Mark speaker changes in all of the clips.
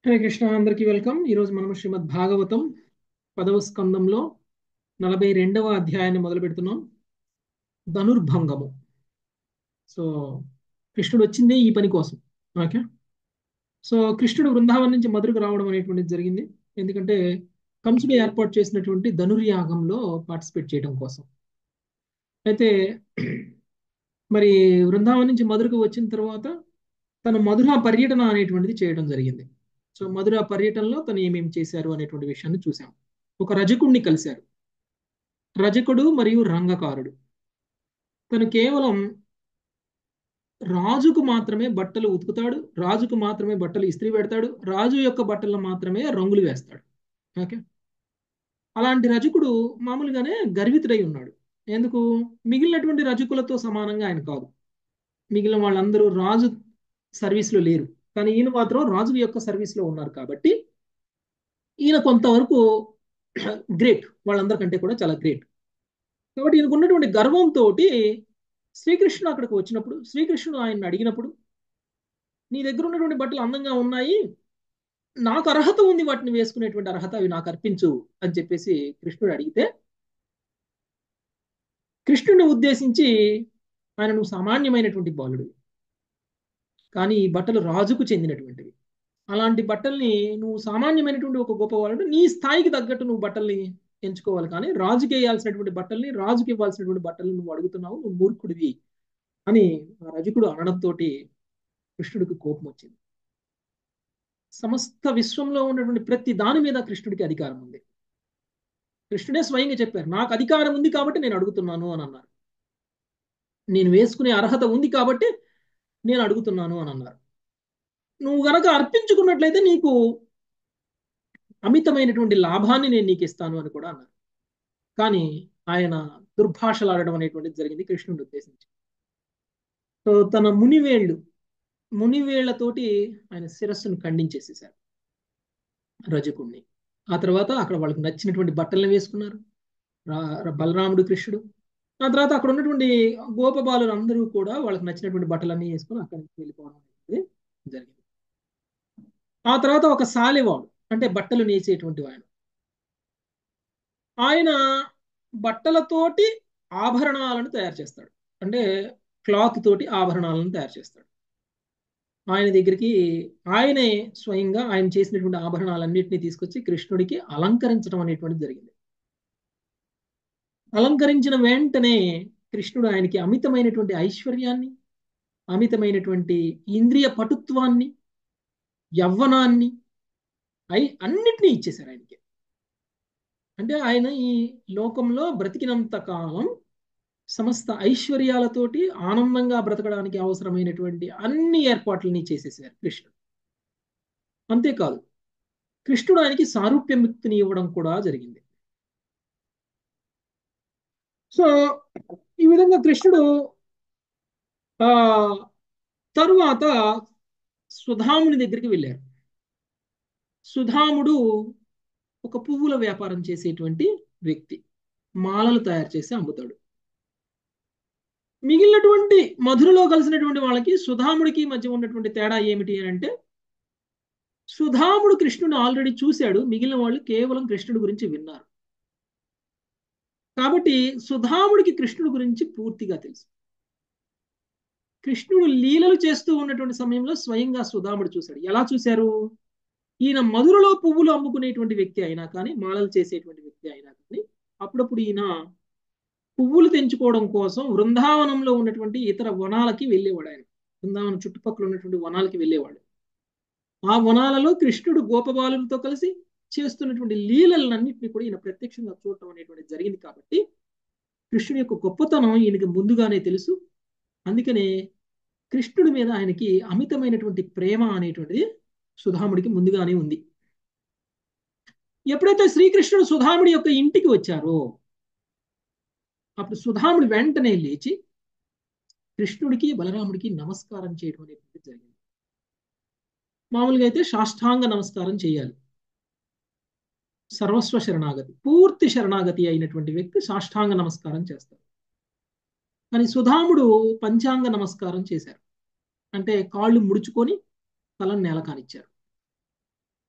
Speaker 1: హరే కృష్ణ అందరికీ వెల్కమ్ ఈరోజు మనం శ్రీమద్ భాగవతం పదవ స్కందంలో నలభై రెండవ అధ్యాయాన్ని మొదలు పెడుతున్నాం ధనుర్భంగము సో కృష్ణుడు వచ్చిందే ఈ పని కోసం ఓకే సో కృష్ణుడు బృందావనం నుంచి మధురకు రావడం అనేటువంటిది జరిగింది ఎందుకంటే కంసుడు ఏర్పాటు చేసినటువంటి ధనుర్యాగంలో పార్టిసిపేట్ చేయడం కోసం అయితే మరి బృందావనం నుంచి మధురకు వచ్చిన తర్వాత తను మధుర పర్యటన అనేటువంటిది చేయడం జరిగింది సో మధుర పర్యటనలో తను ఏమేమి చేశారు అనేటువంటి విషయాన్ని చూసాం ఒక రజకుడిని కలిశారు రజకుడు మరియు రంగకారుడు తను కేవలం రాజుకు మాత్రమే బట్టలు ఉతుకుతాడు రాజుకు మాత్రమే బట్టలు ఇస్త్రీ పెడతాడు రాజు యొక్క బట్టలను మాత్రమే రంగులు వేస్తాడు ఓకే అలాంటి రజకుడు మామూలుగానే గర్వితుడై ఉన్నాడు ఎందుకు మిగిలినటువంటి రజకులతో సమానంగా ఆయన కాదు మిగిలిన వాళ్ళందరూ రాజు సర్వీస్లో లేరు కానీ ఈయన మాత్రం రాజు యొక్క సర్వీస్లో ఉన్నారు కాబట్టి ఈయన కొంతవరకు గ్రేట్ వాళ్ళందరికంటే కూడా చాలా గ్రేట్ కాబట్టి ఈయనకు ఉన్నటువంటి గర్వంతో శ్రీకృష్ణుడు అక్కడికి వచ్చినప్పుడు శ్రీకృష్ణుడు ఆయన్ని అడిగినప్పుడు నీ దగ్గర ఉన్నటువంటి బట్టలు అందంగా ఉన్నాయి నాకు అర్హత ఉంది వాటిని వేసుకునేటువంటి అర్హత అవి నాకు అర్పించు అని చెప్పేసి కృష్ణుడు అడిగితే కృష్ణుడిని ఉద్దేశించి ఆయన నువ్వు సామాన్యమైనటువంటి బాలుడు కానీ ఈ బట్టలు రాజుకు చెందినటువంటివి అలాంటి బట్టల్ని నువ్వు సామాన్యమైనటువంటి ఒక గొప్పవాడు నీ స్థాయికి తగ్గట్టు నువ్వు బట్టల్ని ఎంచుకోవాలి కానీ రాజుకి వేయాల్సినటువంటి బట్టల్ని రాజుకి ఇవ్వాల్సినటువంటి బట్టల్ని నువ్వు అడుగుతున్నావు నువ్వు మూర్ఖుడివి అని ఆ రజకుడు అనడంతో కృష్ణుడికి కోపం వచ్చింది సమస్త విశ్వంలో ఉన్నటువంటి ప్రతి దాని మీద కృష్ణుడికి అధికారం ఉంది కృష్ణుడే స్వయంగా చెప్పారు నాకు అధికారం ఉంది కాబట్టి నేను అడుగుతున్నాను అని అన్నారు నేను వేసుకునే అర్హత ఉంది కాబట్టి నేను అడుగుతున్నాను అని అన్నారు నువ్వు గనక అర్పించుకున్నట్లయితే నీకు అమితమైనటువంటి లాభాన్ని నేను నీకు ఇస్తాను అని కూడా అన్నారు కానీ ఆయన దుర్భాషలాడడం అనేటువంటిది జరిగింది కృష్ణుడి ఉద్దేశించి సో తన మునివేళ్ళు మునివేళ్లతోటి ఆయన శిరస్సును ఖండించేసేసారు రజకుణ్ణి ఆ తర్వాత అక్కడ వాళ్ళకి నచ్చినటువంటి బట్టలను వేసుకున్నారు బలరాముడు కృష్ణుడు ఆ తర్వాత అక్కడ ఉన్నటువంటి గోపబాలులు అందరూ కూడా వాళ్ళకి నచ్చినటువంటి బట్టలన్నీ వేసుకొని అక్కడి నుంచి వెళ్ళిపోవడం అనేది జరిగింది ఆ తర్వాత ఒక సాలెవాడు అంటే బట్టలు నేసేటువంటి ఆయన ఆయన బట్టలతోటి ఆభరణాలను తయారు చేస్తాడు అంటే క్లాత్ తోటి ఆభరణాలను తయారు చేస్తాడు ఆయన దగ్గరికి ఆయనే స్వయంగా ఆయన చేసినటువంటి ఆభరణాలన్నింటినీ తీసుకొచ్చి కృష్ణుడికి అలంకరించడం అనేటువంటిది జరిగింది అలంకరించిన వెంటనే కృష్ణుడు ఆయనకి అమితమైనటువంటి ఐశ్వర్యాన్ని అమితమైనటువంటి ఇంద్రియ పటుత్వాన్ని యవ్వనాన్ని అయి అన్నిటినీ ఇచ్చేశారు ఆయనకి అంటే ఆయన ఈ లోకంలో బ్రతికినంత కాలం సమస్త ఐశ్వర్యాలతోటి ఆనందంగా బ్రతకడానికి అవసరమైనటువంటి అన్ని ఏర్పాట్లని చేసేసారు కృష్ణుడు అంతేకాదు కృష్ణుడు ఆయనకి సారూప్యముక్తిని ఇవ్వడం కూడా జరిగింది సో ఈ విధంగా కృష్ణుడు ఆ తరువాత సుధాముని దగ్గరికి వెళ్ళారు సుధాముడు ఒక పువ్వుల వ్యాపారం చేసేటువంటి వ్యక్తి మాలలు తయారు చేసి అమ్ముతాడు మిగిలినటువంటి మధురలో కలిసినటువంటి వాళ్ళకి సుధాముడికి మధ్య ఉన్నటువంటి తేడా ఏమిటి అని అంటే సుధాముడు కృష్ణుడు ఆల్రెడీ చూశాడు మిగిలిన వాళ్ళు కేవలం కృష్ణుడి గురించి విన్నారు కాబట్టి సుధాముడికి కృష్ణుడి గురించి పూర్తిగా తెలుసు కృష్ణుడు లీలలు చేస్తూ ఉన్నటువంటి సమయంలో స్వయంగా సుధాముడు చూశాడు ఎలా చూశారు ఈయన మధురలో పువ్వులు అమ్ముకునేటువంటి వ్యక్తి అయినా కానీ మాలలు చేసేటువంటి వ్యక్తి అయినా కానీ అప్పుడప్పుడు ఈయన పువ్వులు తెంచుకోవడం కోసం వృందావనంలో ఉన్నటువంటి ఇతర వనాలకి వెళ్ళేవాడు ఆయన బృందావనం చుట్టుపక్కల ఉన్నటువంటి వనాలకి వెళ్ళేవాడు ఆ వనాలలో కృష్ణుడు గోపబాలులతో కలిసి చేస్తున్నటువంటి లీలలన్నింటినీ కూడా ఈయన ప్రత్యక్షంగా చూడటం అనేటువంటి జరిగింది కాబట్టి కృష్ణుడి యొక్క గొప్పతనం ఈయనకి ముందుగానే తెలుసు అందుకనే కృష్ణుడి మీద ఆయనకి అమితమైనటువంటి ప్రేమ అనేటువంటిది సుధాముడికి ముందుగానే ఉంది ఎప్పుడైతే శ్రీకృష్ణుడు సుధాముడి యొక్క ఇంటికి వచ్చారో అప్పుడు సుధాముడు వెంటనే లేచి కృష్ణుడికి బలరాముడికి నమస్కారం చేయడం అనేటువంటి జరిగింది మామూలుగా అయితే సాష్టాంగ నమస్కారం చేయాలి సర్వస్వ శరణాగతి పూర్తి శరణాగతి అయినటువంటి వ్యక్తి సాష్టాంగ నమస్కారం చేస్తారు కానీ సుధాముడు పంచాంగ నమస్కారం చేశారు అంటే కాళ్ళు ముడుచుకొని తలను నేల కానిచ్చారు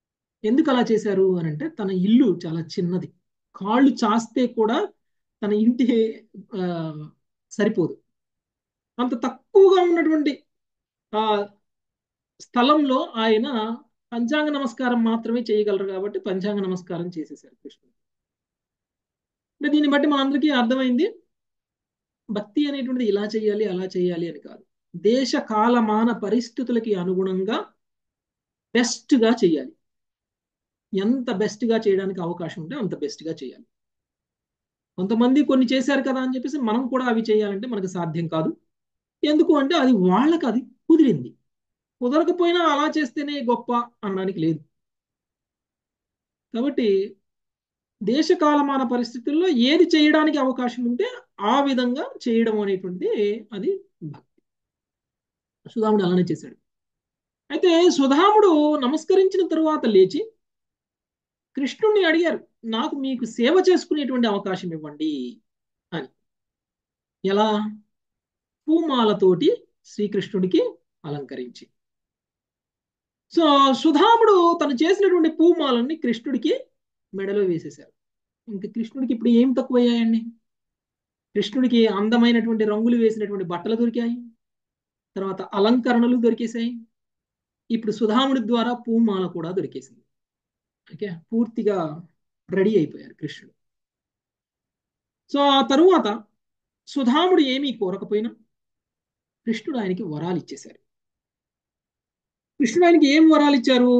Speaker 1: ఎందుకు అలా చేశారు అని అంటే తన ఇల్లు చాలా చిన్నది కాళ్ళు చాస్తే కూడా తన ఇంటి ఆ, సరిపోదు అంత తక్కువగా ఉన్నటువంటి ఆ స్థలంలో ఆయన పంచాంగ నమస్కారం మాత్రమే చేయగలరు కాబట్టి పంచాంగ నమస్కారం చేసేసారు కృష్ణుడు అంటే దీన్ని బట్టి మనందరికీ అర్థమైంది భక్తి అనేటువంటిది ఇలా చేయాలి అలా చేయాలి అని కాదు దేశ కాలమాన పరిస్థితులకి అనుగుణంగా బెస్ట్గా చేయాలి ఎంత బెస్ట్గా చేయడానికి అవకాశం ఉంటే అంత బెస్ట్గా చేయాలి కొంతమంది కొన్ని చేశారు కదా అని చెప్పేసి మనం కూడా అవి చేయాలంటే మనకు సాధ్యం కాదు ఎందుకు అంటే అది వాళ్ళకి అది కుదిరింది కుదరకపోయినా అలా చేస్తేనే గొప్ప అనడానికి లేదు కాబట్టి దేశకాలమాన పరిస్థితుల్లో ఏది చేయడానికి అవకాశం ఉంటే ఆ విధంగా చేయడం అనేటువంటిది అది భక్తి సుధాముడు అలానే చేశాడు అయితే సుధాముడు నమస్కరించిన తరువాత లేచి కృష్ణుణ్ణి అడిగారు నాకు మీకు సేవ చేసుకునేటువంటి అవకాశం ఇవ్వండి అని ఎలా పూమాలతోటి శ్రీకృష్ణుడికి అలంకరించి సో సుధాముడు తను చేసినటువంటి పూమాలన్నీ కృష్ణుడికి మెడలో వేసేశారు ఇంకా కృష్ణుడికి ఇప్పుడు ఏం తక్కువయ్యాయండి కృష్ణుడికి అందమైనటువంటి రంగులు వేసినటువంటి బట్టలు దొరికాయి తర్వాత అలంకరణలు దొరికేశాయి ఇప్పుడు సుధాముడి ద్వారా పూమాల కూడా దొరికేసింది ఓకే పూర్తిగా రెడీ అయిపోయారు కృష్ణుడు సో ఆ తరువాత సుధాముడు ఏమీ కోరకపోయినా కృష్ణుడు ఆయనకి వరాలు ఇచ్చేశారు కృష్ణుడు ఆయనకి ఏం వరాలు ఇచ్చారు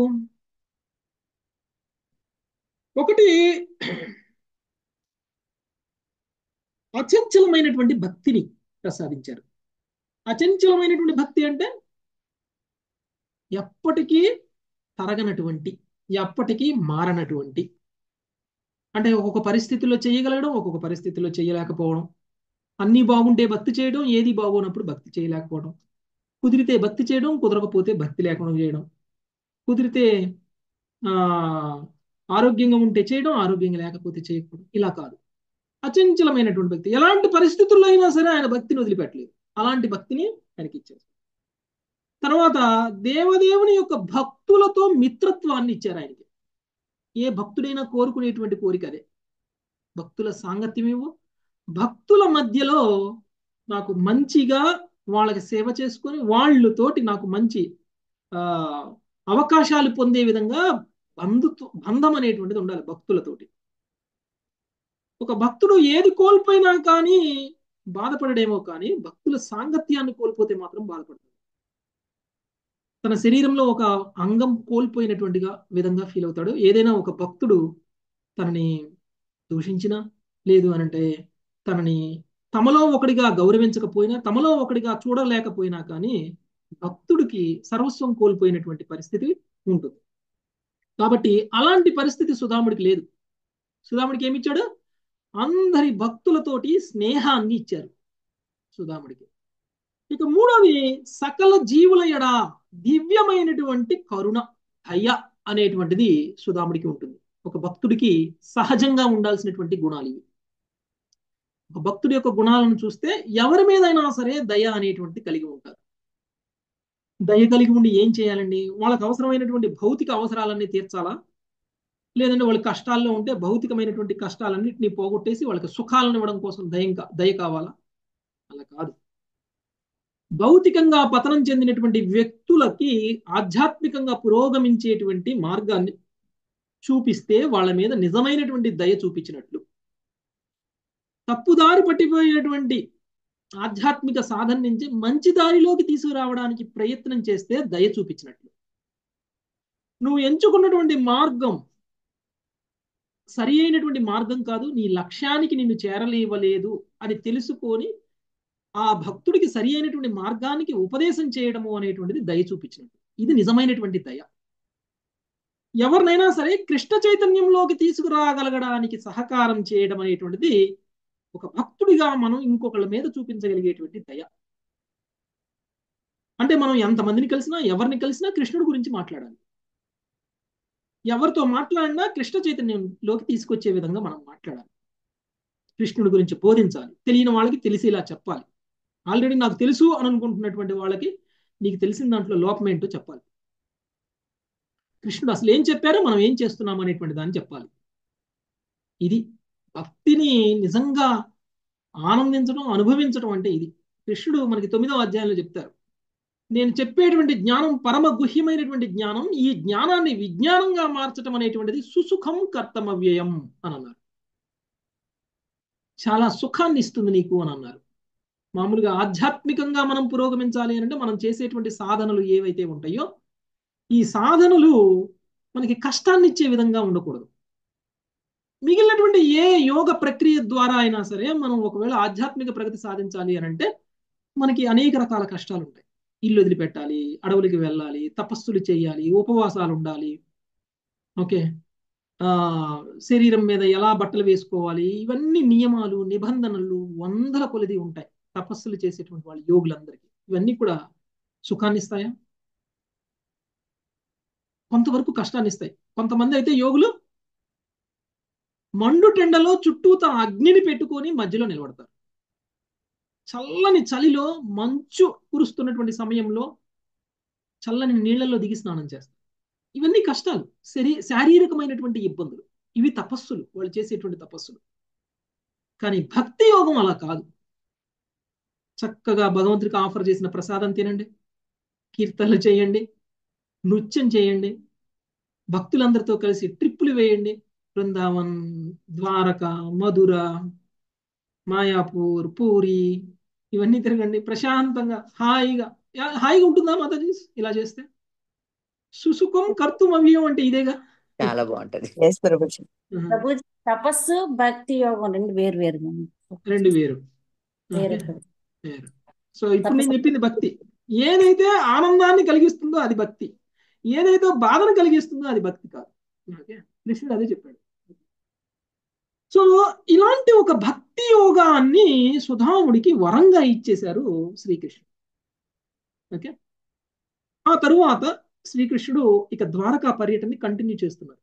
Speaker 1: ఒకటి అచంచలమైనటువంటి భక్తిని ప్రసాదించారు అచంచలమైనటువంటి భక్తి అంటే ఎప్పటికీ తరగనటువంటి ఎప్పటికీ మారనటువంటి అంటే ఒక్కొక్క పరిస్థితుల్లో చేయగలగడం ఒక్కొక్క పరిస్థితుల్లో చేయలేకపోవడం అన్నీ బాగుంటే భక్తి చేయడం ఏది బాగోనప్పుడు భక్తి చేయలేకపోవడం కుదిరితే భక్తి చేయడం కుదరకపోతే భక్తి లేకుండా చేయడం కుదిరితే ఆ ఆరోగ్యంగా ఉంటే చేయడం ఆరోగ్యంగా లేకపోతే చేయకపోవడం ఇలా కాదు అచంచలమైనటువంటి భక్తి ఎలాంటి పరిస్థితుల్లో అయినా సరే ఆయన భక్తిని వదిలిపెట్టలేదు అలాంటి భక్తిని ఆయనకి ఇచ్చారు తర్వాత దేవదేవుని యొక్క భక్తులతో మిత్రత్వాన్ని ఇచ్చారు ఆయనకి ఏ భక్తుడైనా కోరుకునేటువంటి కోరిక అదే భక్తుల సాంగత్యమేవో భక్తుల మధ్యలో నాకు మంచిగా వాళ్ళకి సేవ చేసుకొని వాళ్ళతోటి నాకు మంచి ఆ అవకాశాలు పొందే విధంగా బంధుత్వ బంధం అనేటువంటిది ఉండాలి భక్తులతోటి ఒక భక్తుడు ఏది కోల్పోయినా కానీ బాధపడడేమో కానీ భక్తుల సాంగత్యాన్ని కోల్పోతే మాత్రం బాధపడతాడు తన శరీరంలో ఒక అంగం కోల్పోయినటువంటిగా విధంగా ఫీల్ అవుతాడు ఏదైనా ఒక భక్తుడు తనని దూషించినా లేదు అనంటే తనని తమలో ఒకడిగా గౌరవించకపోయినా తమలో ఒకడిగా చూడలేకపోయినా కానీ భక్తుడికి సర్వస్వం కోల్పోయినటువంటి పరిస్థితి ఉంటుంది కాబట్టి అలాంటి పరిస్థితి సుధాముడికి లేదు సుధాముడికి ఏమి ఇచ్చాడు అందరి భక్తులతోటి స్నేహాన్ని ఇచ్చారు సుధాముడికి ఇక మూడోది సకల జీవుల ఎడ దివ్యమైనటువంటి కరుణ దయ అనేటువంటిది సుధాముడికి ఉంటుంది ఒక భక్తుడికి సహజంగా ఉండాల్సినటువంటి గుణాలు ఇవి ఒక భక్తుడి యొక్క గుణాలను చూస్తే ఎవరి మీదైనా సరే దయ అనేటువంటిది కలిగి ఉంటారు దయ కలిగి ఉండి ఏం చేయాలండి వాళ్ళకి అవసరమైనటువంటి భౌతిక అవసరాలన్నీ తీర్చాలా లేదంటే వాళ్ళ కష్టాల్లో ఉంటే భౌతికమైనటువంటి కష్టాలన్నింటినీ పోగొట్టేసి వాళ్ళకి సుఖాలను ఇవ్వడం కోసం దయ దయ కావాలా అలా కాదు భౌతికంగా పతనం చెందినటువంటి వ్యక్తులకి ఆధ్యాత్మికంగా పురోగమించేటువంటి మార్గాన్ని చూపిస్తే వాళ్ళ మీద నిజమైనటువంటి దయ చూపించినట్లు తప్పుదారి పట్టిపోయినటువంటి ఆధ్యాత్మిక సాధన నుంచి మంచి దారిలోకి తీసుకురావడానికి ప్రయత్నం చేస్తే దయ చూపించినట్లు నువ్వు ఎంచుకున్నటువంటి మార్గం సరి అయినటువంటి మార్గం కాదు నీ లక్ష్యానికి నిన్ను చేరలేవలేదు అని తెలుసుకొని ఆ భక్తుడికి సరి అయినటువంటి మార్గానికి ఉపదేశం చేయడము అనేటువంటిది దయ చూపించినట్టు ఇది నిజమైనటువంటి దయ ఎవరినైనా సరే కృష్ణ చైతన్యంలోకి తీసుకురాగలగడానికి సహకారం చేయడం అనేటువంటిది ఒక భక్తుడిగా మనం ఇంకొకళ్ళ మీద చూపించగలిగేటువంటి దయ అంటే మనం ఎంతమందిని కలిసినా ఎవరిని కలిసినా కృష్ణుడి గురించి మాట్లాడాలి ఎవరితో మాట్లాడినా కృష్ణ చైతన్యంలోకి తీసుకొచ్చే విధంగా మనం మాట్లాడాలి కృష్ణుడి గురించి బోధించాలి తెలియని వాళ్ళకి తెలిసేలా చెప్పాలి ఆల్రెడీ నాకు తెలుసు అని అనుకుంటున్నటువంటి వాళ్ళకి నీకు తెలిసిన దాంట్లో లోపం ఏంటో చెప్పాలి కృష్ణుడు అసలు ఏం చెప్పారో మనం ఏం చేస్తున్నాం అనేటువంటి దాన్ని చెప్పాలి ఇది భక్తిని నిజంగా ఆనందించడం అనుభవించడం అంటే ఇది కృష్ణుడు మనకి తొమ్మిదవ అధ్యాయంలో చెప్తారు నేను చెప్పేటువంటి జ్ఞానం పరమ గుహ్యమైనటువంటి జ్ఞానం ఈ జ్ఞానాన్ని విజ్ఞానంగా మార్చడం అనేటువంటిది సుసుఖం కర్తమవ్యయం అని అన్నారు చాలా సుఖాన్ని ఇస్తుంది నీకు అని అన్నారు మామూలుగా ఆధ్యాత్మికంగా మనం పురోగమించాలి అంటే మనం చేసేటువంటి సాధనలు ఏవైతే ఉంటాయో ఈ సాధనలు మనకి కష్టాన్ని ఇచ్చే విధంగా ఉండకూడదు మిగిలినటువంటి ఏ యోగ ప్రక్రియ ద్వారా అయినా సరే మనం ఒకవేళ ఆధ్యాత్మిక ప్రగతి సాధించాలి అని అంటే మనకి అనేక రకాల కష్టాలు ఉంటాయి ఇల్లు వదిలిపెట్టాలి అడవులకి వెళ్ళాలి తపస్సులు చేయాలి ఉపవాసాలు ఉండాలి ఓకే ఆ శరీరం మీద ఎలా బట్టలు వేసుకోవాలి ఇవన్నీ నియమాలు నిబంధనలు వందల కొలది ఉంటాయి తపస్సులు చేసేటువంటి వాళ్ళు యోగులందరికీ ఇవన్నీ కూడా సుఖాన్ని ఇస్తాయా కొంతవరకు కష్టాన్ని ఇస్తాయి కొంతమంది అయితే యోగులు మండు టెండలో చుట్టూ తన అగ్నిని పెట్టుకొని మధ్యలో నిలబడతారు చల్లని చలిలో మంచు కురుస్తున్నటువంటి సమయంలో చల్లని నీళ్లలో దిగి స్నానం చేస్తారు ఇవన్నీ కష్టాలు శరీ శారీరకమైనటువంటి ఇబ్బందులు ఇవి తపస్సులు వాళ్ళు చేసేటువంటి తపస్సులు కానీ భక్తి యోగం అలా కాదు చక్కగా భగవంతుడికి ఆఫర్ చేసిన ప్రసాదం తినండి కీర్తనలు చేయండి నృత్యం చేయండి భక్తులందరితో కలిసి ట్రిప్పులు వేయండి బృందావన్ ద్వారక మధుర మాయాపూర్ పూరి ఇవన్నీ తిరగండి ప్రశాంతంగా హాయిగా హాయిగా ఉంటుందా మాతాజీ ఇలా చేస్తే సుసుఖం కర్తుమవ్యం అంటే ఇదేగా
Speaker 2: చాలా బాగుంటది
Speaker 3: ప్రభు తపస్సు భక్తి యోగం రెండు వేరు వేరు
Speaker 1: రెండు వేరు
Speaker 3: వేరు
Speaker 1: వేరు సో ఇప్పుడు నేను చెప్పింది భక్తి ఏదైతే ఆనందాన్ని కలిగిస్తుందో అది భక్తి ఏదైతే బాధను కలిగిస్తుందో అది భక్తి కాదు ఓకే కృష్ణుడు అదే చెప్పాడు సో ఇలాంటి ఒక భక్తి యోగాన్ని సుధాముడికి వరంగా ఇచ్చేశారు శ్రీకృష్ణుడు ఓకే ఆ తరువాత శ్రీకృష్ణుడు ఇక ద్వారకా పర్యటనని కంటిన్యూ చేస్తున్నారు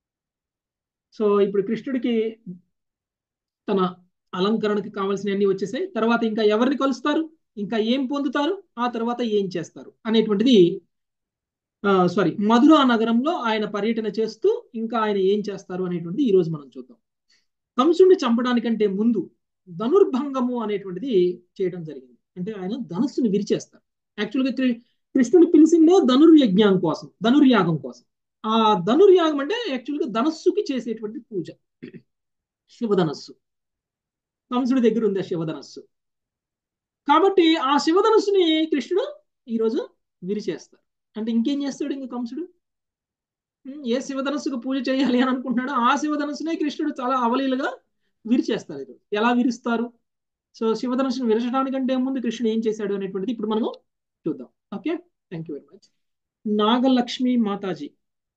Speaker 1: సో ఇప్పుడు కృష్ణుడికి తన అలంకరణకి కావాల్సినవన్నీ వచ్చేసాయి తర్వాత ఇంకా ఎవరిని కలుస్తారు ఇంకా ఏం పొందుతారు ఆ తర్వాత ఏం చేస్తారు అనేటువంటిది సారీ మధురా నగరంలో ఆయన పర్యటన చేస్తూ ఇంకా ఆయన ఏం చేస్తారు అనేటువంటిది ఈ రోజు మనం చూద్దాం కంసుడిని చంపడానికంటే ముందు ధనుర్భంగము అనేటువంటిది చేయడం జరిగింది అంటే ఆయన ధనుస్సుని విరిచేస్తారు యాక్చువల్గా కృష్ణుని పిలిచిందే ధనుర్యజ్ఞం కోసం ధనుర్యాగం కోసం ఆ ధనుర్యాగం అంటే యాక్చువల్గా ధనస్సుకి చేసేటువంటి పూజ శివధనస్సు కంసుడి దగ్గర ఉంది ఆ శివధనస్సు కాబట్టి ఆ శివధనస్సుని కృష్ణుడు ఈరోజు విరిచేస్తారు అంటే ఇంకేం చేస్తాడు ఇంక కంసుడు ఏ శివధనస్సుకు పూజ చేయాలి అని అనుకుంటున్నాడో ఆ శివధనస్సునే కృష్ణుడు చాలా అవలీలుగా విరిచేస్తారు ఈరోజు ఎలా విరుస్తారు సో శివధనస్సును విరచడానికంటే ముందు కృష్ణుడు ఏం చేశాడు అనేటువంటిది ఇప్పుడు మనము చూద్దాం okay thank you very much Nagalakshmi Mataji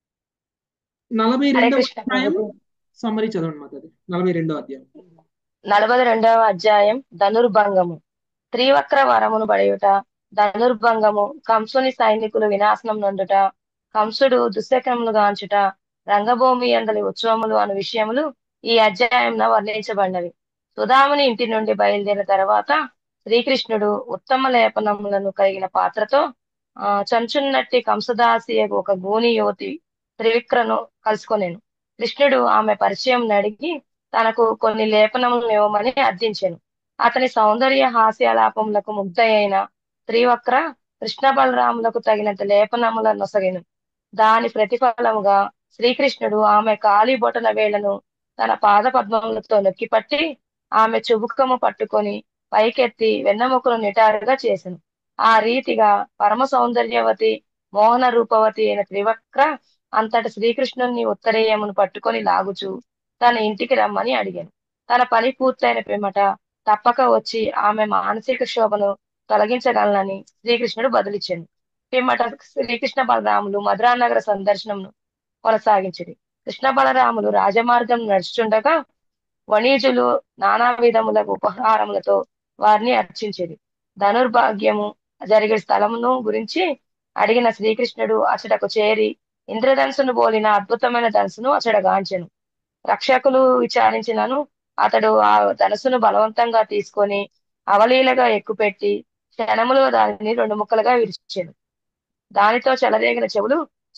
Speaker 1: నలభై రెండవ అధ్యాయం సమ్మరీ చదవండి మాతాజీ నలభై రెండవ అధ్యాయం
Speaker 4: నలభై రెండవ అధ్యాయం ధనుర్భంగము త్రివక్ర వరమును బడయుట ధనుర్భంగము కంసుని సైనికులు వినాశనం నందుట కంసుడు దుశ్శకములు గాంచుట రంగభూమి ఎందలి ఉత్సవములు అను విషయములు ఈ అధ్యాయంలో వర్ణించబడినవి సుధాముని ఇంటి నుండి బయలుదేరిన తర్వాత శ్రీకృష్ణుడు ఉత్తమ లేపనములను కలిగిన పాత్రతో ఆ చంచున్నట్టి కంసదాసి ఒక గూని యువతి త్రివిక్రను కలుసుకొనేను కృష్ణుడు ఆమె పరిచయం అడిగి తనకు కొన్ని లేపనములను ఇవ్వమని అర్థించాను అతని సౌందర్య హాస్యాలాపములకు ముగ్ధ అయిన త్రివక్ర కృష్ణ బలరాములకు తగినంత లేపనముల నొసగెను దాని ప్రతిఫలముగా శ్రీకృష్ణుడు ఆమె కాలి బొటన వేళ్లను తన పాద పద్మములతో నొక్కిపట్టి ఆమె చుబుకము పట్టుకొని పైకెత్తి వెన్నముకను నిటారుగా చేసెను ఆ రీతిగా పరమ సౌందర్యవతి మోహన రూపవతి అయిన త్రివక్ర అంతటి శ్రీకృష్ణుని ఉత్తరేయమును పట్టుకొని లాగుచు తన ఇంటికి రమ్మని అడిగాను తన పని పూర్తయిన పిమ్మట తప్పక వచ్చి ఆమె మానసిక శోభను తొలగించగలనని శ్రీకృష్ణుడు బదులిచ్చాను పిమ్మట శ్రీకృష్ణ బలరాములు మధురానగర సందర్శనమును కొనసాగించింది కృష్ణ బలరాములు రాజమార్గం నడుచుండగా వణీజులు నానా విధముల ఉపహారములతో వారిని అర్చించేది ధనుర్భాగ్యము జరిగే స్థలమును గురించి అడిగిన శ్రీకృష్ణుడు అచటకు చేరి ఇంద్రధనుసును పోలిన అద్భుతమైన ధనుసును అచడగాంచెను రక్షకులు విచారించినను అతడు ఆ ధనుసును బలవంతంగా తీసుకొని అవలీలగా ఎక్కుపెట్టి క్షణములో దానిని రెండు ముక్కలుగా విరిచాను దానితో చెలరేగిన చెవులు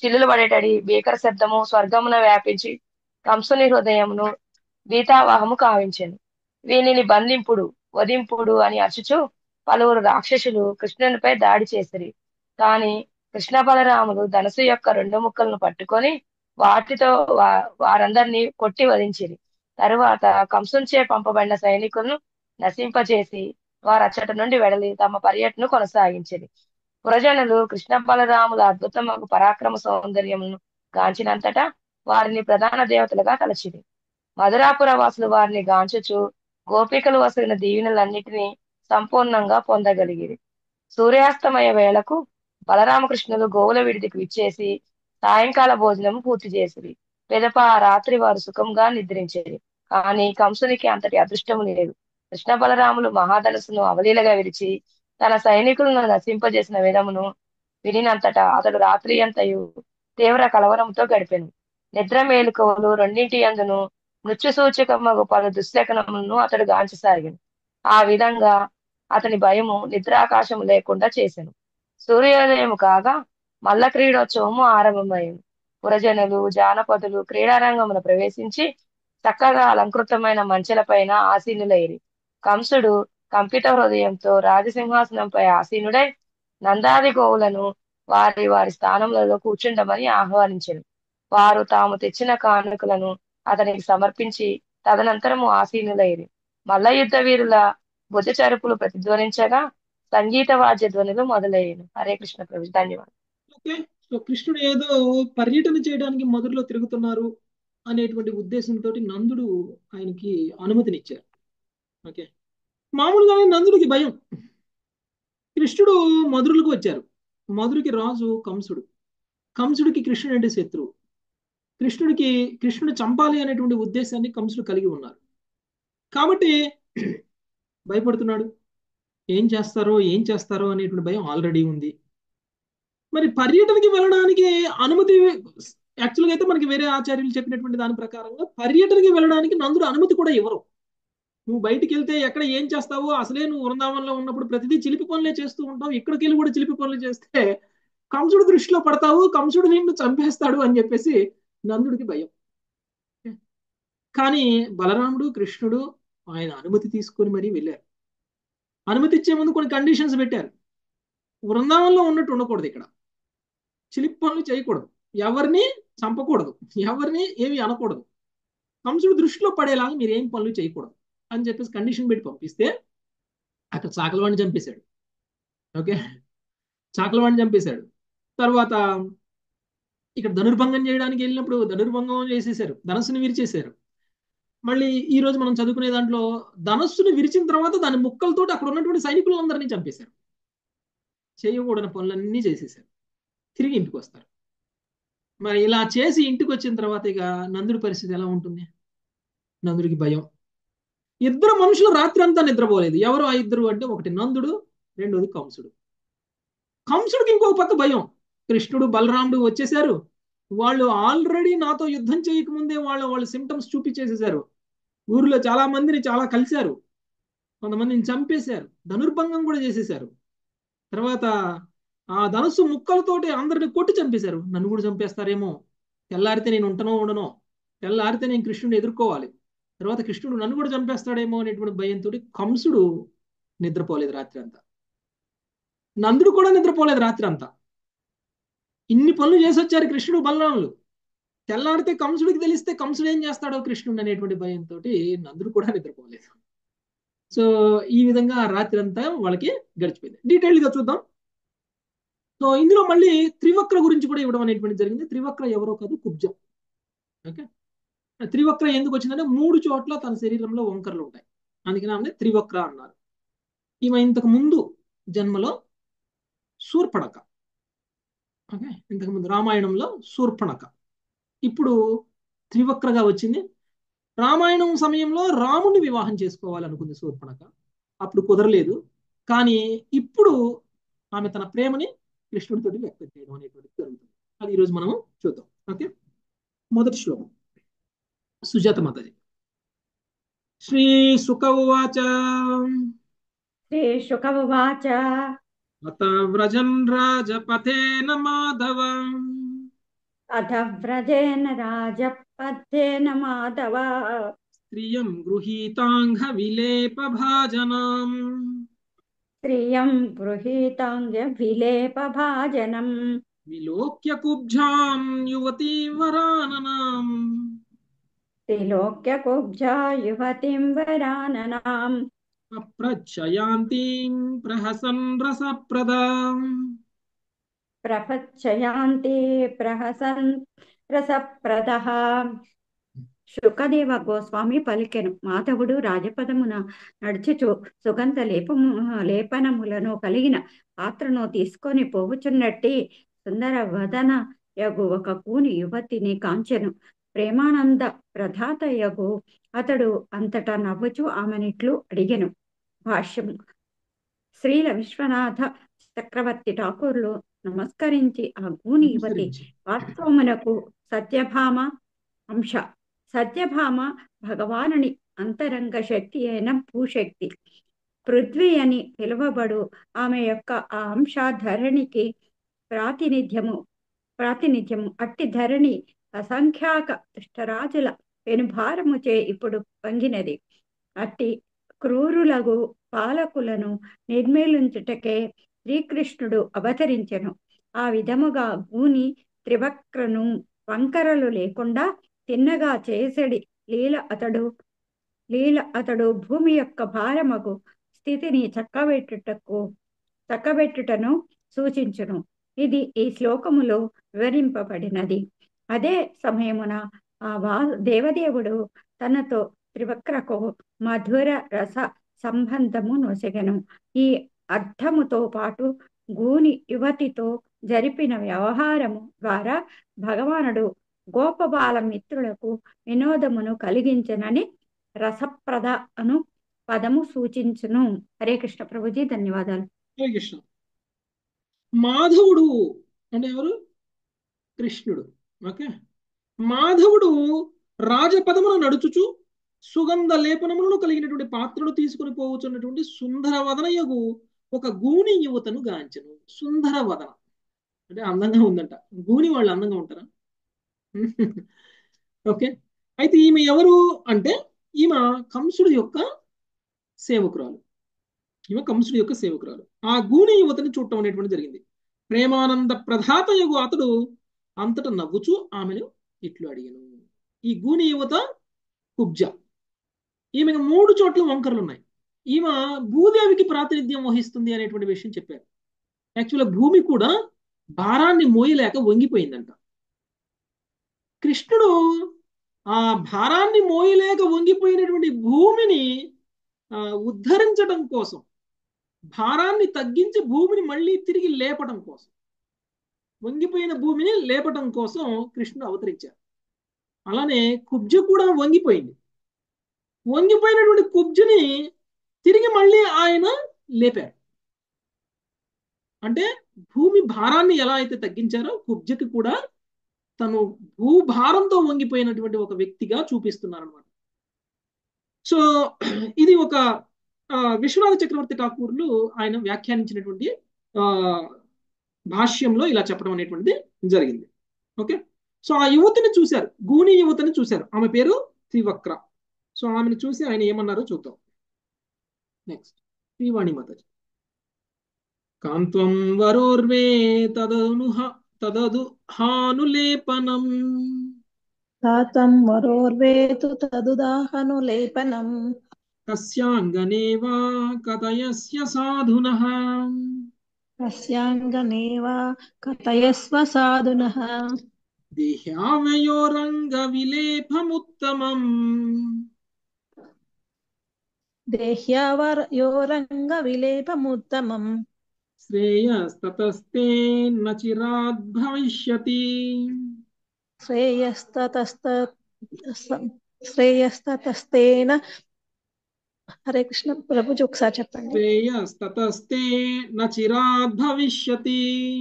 Speaker 4: చిల్లులు పడేటడి భీకర శబ్దము స్వర్గమున వ్యాపించి కంసుని హృదయమును భీతావాహము కావించెను వీనిని బంధింపుడు వధింపుడు అని అరుచుచు పలువురు రాక్షసులు కృష్ణునిపై దాడి చేసిరి కాని కృష్ణ బలరాములు ధనసు యొక్క రెండు ముక్కలను పట్టుకొని వాటితో వా- వారందరినీ కొట్టి వధించిరి తరువాత కంసుంచే పంపబడిన సైనికులను నశింపజేసి వారు అచ్చట నుండి వెడలి తమ పర్యటన కొనసాగించిరి పురజనులు కృష్ణ బలరాముల అద్భుతమగు పరాక్రమ సౌందర్యమును గాంచినంతటా వారిని ప్రధాన దేవతలుగా తలచిరి మధురాపుర వాసులు వారిని గాంచుచు గోపికలు వసగిన దీవెనలన్నిటినీ సంపూర్ణంగా పొందగలిగిరి సూర్యాస్తమయ వేళకు బలరామకృష్ణులు గోవుల విడిదికి విచ్చేసి సాయంకాల భోజనం పూర్తి చేసిరి పెదప ఆ రాత్రి వారు సుఖంగా నిద్రించేది కానీ కంసునికి అంతటి అదృష్టము లేదు కృష్ణ బలరాములు మహాధనుసును అవలీలగా విరిచి తన సైనికులను నశింపజేసిన విధమును వినినంతటా అతడు రాత్రి అంతయు తీవ్ర కలవరంతో గడిపెను నిద్ర మేలుకవులు రెండింటి అందును మృత్యు సూచకమగు పలు దుశ్శకనములను అతడు గాంచసాగాను ఆ విధంగా అతని భయము నిద్రాకాశము లేకుండా చేసెను సూర్యోదయము కాగా మల్ల క్రీడోత్సవము ఆరంభమైంది పురజనులు జానపదులు క్రీడారంగమున ప్రవేశించి చక్కగా అలంకృతమైన మంచెలపైన ఆసీనులైరి కంసుడు కంపిత హృదయంతో రాజసింహాసనంపై ఆసీనుడై నందాది గోవులను వారి వారి స్థానములలో కూర్చుండమని ఆహ్వానించెను వారు తాము తెచ్చిన కానుకలను అతనికి సమర్పించి తదనంతరము ఆసీనులైరి మల్ల యుద్ధ వీరుల భుజ చరుపులు ప్రతిధ్వనించగా సంగీత వాద్య ధ్వనులు మొదలయ్యాను హరే కృష్ణ ప్రభు ధన్యవాదాలు
Speaker 1: ఓకే సో కృష్ణుడు ఏదో పర్యటన చేయడానికి మొదట్లో తిరుగుతున్నారు అనేటువంటి ఉద్దేశంతో నందుడు ఆయనకి అనుమతినిచ్చారు ఓకే మామూలుగానే నందుడికి భయం కృష్ణుడు మధురులకు వచ్చారు మధురికి రాజు కంసుడు కంసుడికి కృష్ణుడు అంటే శత్రువు కృష్ణుడికి కృష్ణుడు చంపాలి అనేటువంటి ఉద్దేశాన్ని కంసుడు కలిగి ఉన్నారు కాబట్టి భయపడుతున్నాడు ఏం చేస్తారో ఏం చేస్తారో అనేటువంటి భయం ఆల్రెడీ ఉంది మరి పర్యటనకి వెళ్ళడానికి అనుమతి యాక్చువల్గా అయితే మనకి వేరే ఆచార్యులు చెప్పినటువంటి దాని ప్రకారంగా పర్యటనకి వెళ్ళడానికి నందుడు అనుమతి కూడా ఇవ్వరు నువ్వు బయటికి వెళ్తే ఎక్కడ ఏం చేస్తావో అసలే నువ్వు వృందావనంలో ఉన్నప్పుడు ప్రతిదీ చిలిపి పనులే చేస్తూ ఉంటావు ఇక్కడికి వెళ్ళి కూడా చిలిపి పనులు చేస్తే కంసుడు దృష్టిలో పడతావు కంసుడు నిన్ను చంపేస్తాడు అని చెప్పేసి నందుడికి భయం కానీ బలరాముడు కృష్ణుడు ఆయన అనుమతి తీసుకొని మరీ వెళ్ళారు అనుమతి ఇచ్చే ముందు కొన్ని కండిషన్స్ పెట్టారు బృందావనంలో ఉన్నట్టు ఉండకూడదు ఇక్కడ చిలిపి పనులు చేయకూడదు ఎవరిని చంపకూడదు ఎవరిని ఏమి అనకూడదు కంసుడు దృష్టిలో పడేలాగా మీరు ఏం పనులు చేయకూడదు అని చెప్పేసి కండిషన్ పెట్టి పంపిస్తే అక్కడ చాకలవాడిని చంపేశాడు ఓకే చాకలవాడిని చంపేశాడు తర్వాత ఇక్కడ ధనుర్భంగం చేయడానికి వెళ్ళినప్పుడు ధనుర్భంగం చేసేసారు ధనస్సుని విరిచేశారు మళ్ళీ ఈ రోజు మనం చదువుకునే దాంట్లో ధనస్సుని విరిచిన తర్వాత దాని ముక్కలతో అక్కడ ఉన్నటువంటి సైనికులందరినీ చంపేశారు చేయకూడని పనులన్నీ చేసేసారు తిరిగి ఇంటికి వస్తారు మరి ఇలా చేసి ఇంటికి వచ్చిన తర్వాత ఇక నందుడి పరిస్థితి ఎలా ఉంటుంది నందుడికి భయం ఇద్దరు మనుషులు రాత్రి అంతా నిద్రపోలేదు ఎవరు ఆ ఇద్దరు అంటే ఒకటి నందుడు రెండోది కంసుడు కంసుడికి ఇంకొక పక్క భయం కృష్ణుడు బలరాముడు వచ్చేసారు వాళ్ళు ఆల్రెడీ నాతో యుద్ధం చేయకముందే వాళ్ళ వాళ్ళ సిమ్టమ్స్ చూపించేసేసారు ఊరిలో చాలా మందిని చాలా కలిశారు కొంతమందిని చంపేశారు ధనుర్భంగం కూడా చేసేశారు తర్వాత ఆ ధనుస్సు ముక్కలతోటి అందరిని కొట్టి చంపేశారు నన్ను కూడా చంపేస్తారేమో తెల్లారితే నేను ఉంటనో ఉండనో తెల్లారితే నేను కృష్ణుడిని ఎదుర్కోవాలి తర్వాత కృష్ణుడు నన్ను కూడా చంపేస్తాడేమో అనేటువంటి భయంతో కంసుడు నిద్రపోలేదు రాత్రి అంతా నందుడు కూడా నిద్రపోలేదు రాత్రి అంతా ఇన్ని పనులు చేసి వచ్చారు కృష్ణుడు బలరాములు తెల్లాడితే కంసుడికి తెలిస్తే కంసుడు ఏం చేస్తాడో కృష్ణుడు అనేటువంటి భయంతో నందుడు కూడా నిద్రపోలేదు సో ఈ విధంగా రాత్రి అంతా వాళ్ళకి గడిచిపోయింది డీటెయిల్గా చూద్దాం సో ఇందులో మళ్ళీ త్రివక్ర గురించి కూడా ఇవ్వడం అనేటువంటి జరిగింది త్రివక్ర ఎవరో కాదు కుబ్జ ఓకే త్రివక్ర ఎందుకు వచ్చిందంటే మూడు చోట్ల తన శరీరంలో వంకరలు ఉంటాయి అందుకని ఆమె త్రివక్ర అన్నారు ఈమె ఇంతకు ముందు జన్మలో శూర్పణక ఓకే ఇంతకు ముందు రామాయణంలో శూర్పణక ఇప్పుడు త్రివక్రగా వచ్చింది రామాయణం సమయంలో రాముడిని వివాహం చేసుకోవాలనుకుంది శూర్పణక అప్పుడు కుదరలేదు కానీ ఇప్పుడు ఆమె తన ప్రేమని కృష్ణుడితో వ్యక్తం చేయడం అనేటువంటిది జరుగుతుంది అది ఈరోజు మనం చూద్దాం ఓకే మొదటి శ్లోకం సుజాత మాతాజీ శ్రీ సుఖ ఉవాచ
Speaker 3: శ్రీ శుక ఉవాచ
Speaker 1: అత వ్రజన్ రాజపథేన మాధవ
Speaker 2: అథ వ్రజేన రాజపథ్యేన మాధవ
Speaker 1: స్త్రియం గృహీతాంఘ విలేప భాజనాం
Speaker 2: స్త్రియం గృహీతాంగ్య విలేప భాజనం
Speaker 1: విలోక్య కుబ్జాం యువతీ వరాననాం
Speaker 2: త్రిలోక్య కుబ్జా యువతిం వరాననాం
Speaker 1: అప్రచ్చయాంతీం ప్రహసన్ రసప్రదాం
Speaker 2: ప్రపచ్చయాంతి ప్రహసన్ రసప్రదః శుకదేవ గోస్వామి పలికెను మాధవుడు రాజపదమున నడుచుచు సుగంధ లేపము లేపనములను కలిగిన పాత్రను తీసుకొని పోవుచున్నట్టి సుందర వదన యగు ఒక కూని యువతిని కాంచెను ప్రేమానంద ప్రధాత యగు అతడు అంతటా నవ్వుచు ఆమెనిట్లు అడిగెను భాష్యము శ్రీల విశ్వనాథ చక్రవర్తి ఠాకూర్లు నమస్కరించి ఆ గూని యువతి
Speaker 1: అనుసరించి
Speaker 2: వాస్తవమునకు సత్యభామ అంశ సత్యభామ భగవానుని అంతరంగ శక్తి అయిన భూశక్తి పృథ్వీ అని పిలువబడు ఆమె యొక్క ఆ అంశ ధరణికి ప్రాతినిధ్యము ప్రాతినిధ్యము అట్టి ధరణి అసంఖ్యాక దుష్టరాజుల పెనుభారముచే ఇప్పుడు వంగినది అట్టి క్రూరులగు పాలకులను నిర్మూలించుటకే శ్రీకృష్ణుడు అవతరించెను ఆ విధముగా గూని త్రివక్రను వంకరలు లేకుండా తిన్నగా చేసడి లీల అతడు లీల అతడు భూమి యొక్క భారమగు స్థితిని చక్కబెట్టుటకు చక్కబెట్టుటను సూచించును ఇది ఈ శ్లోకములో వివరింపబడినది అదే సమయమున ఆ వా దేవదేవుడు తనతో త్రివక్రకు మధుర రస సంబంధము నొసగెను ఈ అర్థముతో పాటు గూని యువతితో జరిపిన వ్యవహారము ద్వారా భగవానుడు గోపబాల మిత్రులకు వినోదమును కలిగించనని రసప్రద అను పదము సూచించును హరే కృష్ణ ప్రభుజీ ధన్యవాదాలు
Speaker 1: హరే కృష్ణ మాధవుడు అంటే ఎవరు కృష్ణుడు ఓకే మాధవుడు రాజపదమును నడుచుచు సుగంధ లేపనములను కలిగినటువంటి పాత్రను తీసుకుని పోవచ్చున్నటువంటి సుందర వదనయగు ఒక గూని యువతను గాంచెను సుందర వదన అంటే అందంగా ఉందంట గూని వాళ్ళు అందంగా ఉంటారా ఓకే అయితే ఈమె ఎవరు అంటే ఈమె కంసుడు యొక్క సేవకురాలు ఈమె కంసుడు యొక్క సేవకురాలు ఆ గూని యువతని చూడటం అనేటువంటి జరిగింది ప్రేమానంద ప్రధాత యగు అతడు అంతటా నవ్వుచూ ఆమెను ఇట్లు అడిగాను ఈ గూని యువత కుబ్జ ఈమెకు మూడు చోట్ల వంకరలు ఉన్నాయి ఈమె భూదేవికి ప్రాతినిధ్యం వహిస్తుంది అనేటువంటి విషయం చెప్పారు యాక్చువల్గా భూమి కూడా భారాన్ని మోయలేక వంగిపోయిందంట కృష్ణుడు ఆ భారాన్ని మోయలేక వంగిపోయినటువంటి భూమిని ఉద్ధరించడం కోసం భారాన్ని తగ్గించి భూమిని మళ్ళీ తిరిగి లేపడం కోసం వంగిపోయిన భూమిని లేపటం కోసం కృష్ణుడు అవతరించారు అలానే కుబ్జ కూడా వంగిపోయింది వంగిపోయినటువంటి కుబ్జని తిరిగి మళ్ళీ ఆయన లేపారు అంటే భూమి భారాన్ని ఎలా అయితే తగ్గించారో కుబ్జకి కూడా తను భూభారంతో వంగిపోయినటువంటి ఒక వ్యక్తిగా చూపిస్తున్నారు అనమాట సో ఇది ఒక విశ్వనాథ చక్రవర్తి ఠాకూర్లు ఆయన వ్యాఖ్యానించినటువంటి ఆ భాష్యంలో ఇలా చెప్పడం అనేటువంటిది జరిగింది ఓకే సో ఆ యువతిని చూశారు గూని యువతిని చూశారు ఆమె పేరు త్రివక్ర సో ఆమెను చూసి ఆయన ఏమన్నారో చూద్దాం నెక్స్ట్ శ్రీవాణి మాతాజీ కాంత్వం వరోర్వే తదనుహ తదదు హానులేపనం
Speaker 5: తాతం వరోర్వేతు తదుదాహనులేపనం
Speaker 1: కస్యాంగనే వా కథయస్య సాధునః
Speaker 5: కస్యాంగనేవా కథయస్వ సాధునః
Speaker 1: దేహ్యావయోరంగ విలేపముత్తమం
Speaker 5: దేహ్యావయోరంగ విలేపముత్తమం
Speaker 1: శ్రేయస్తతస్తే నచిరాద్ భవిష్యతి
Speaker 5: శ్రేయస్తతస్త శ్రేయస్తతస్తేన హరే కృష్ణ ప్రభుజీ ఒకసారి చెప్పండి
Speaker 1: శ్రేయస్తతస్తే నచిరాద్ భవిష్యతి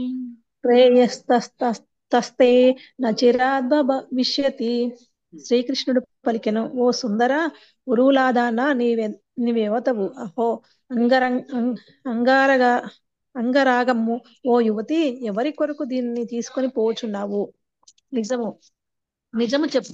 Speaker 5: శ్రేయస్తస్తే నచిరాద్ భవిష్యతి శ్రీకృష్ణుడు పలికెను ఓ సుందర ఉరువులాదాన నీవె నీవెవతవు అహో అంగరంగ అంగారగా అంగరాగము ఓ యువతి ఎవరి కొరకు దీన్ని తీసుకొని పోచున్నావు నిజము నిజము చెప్పు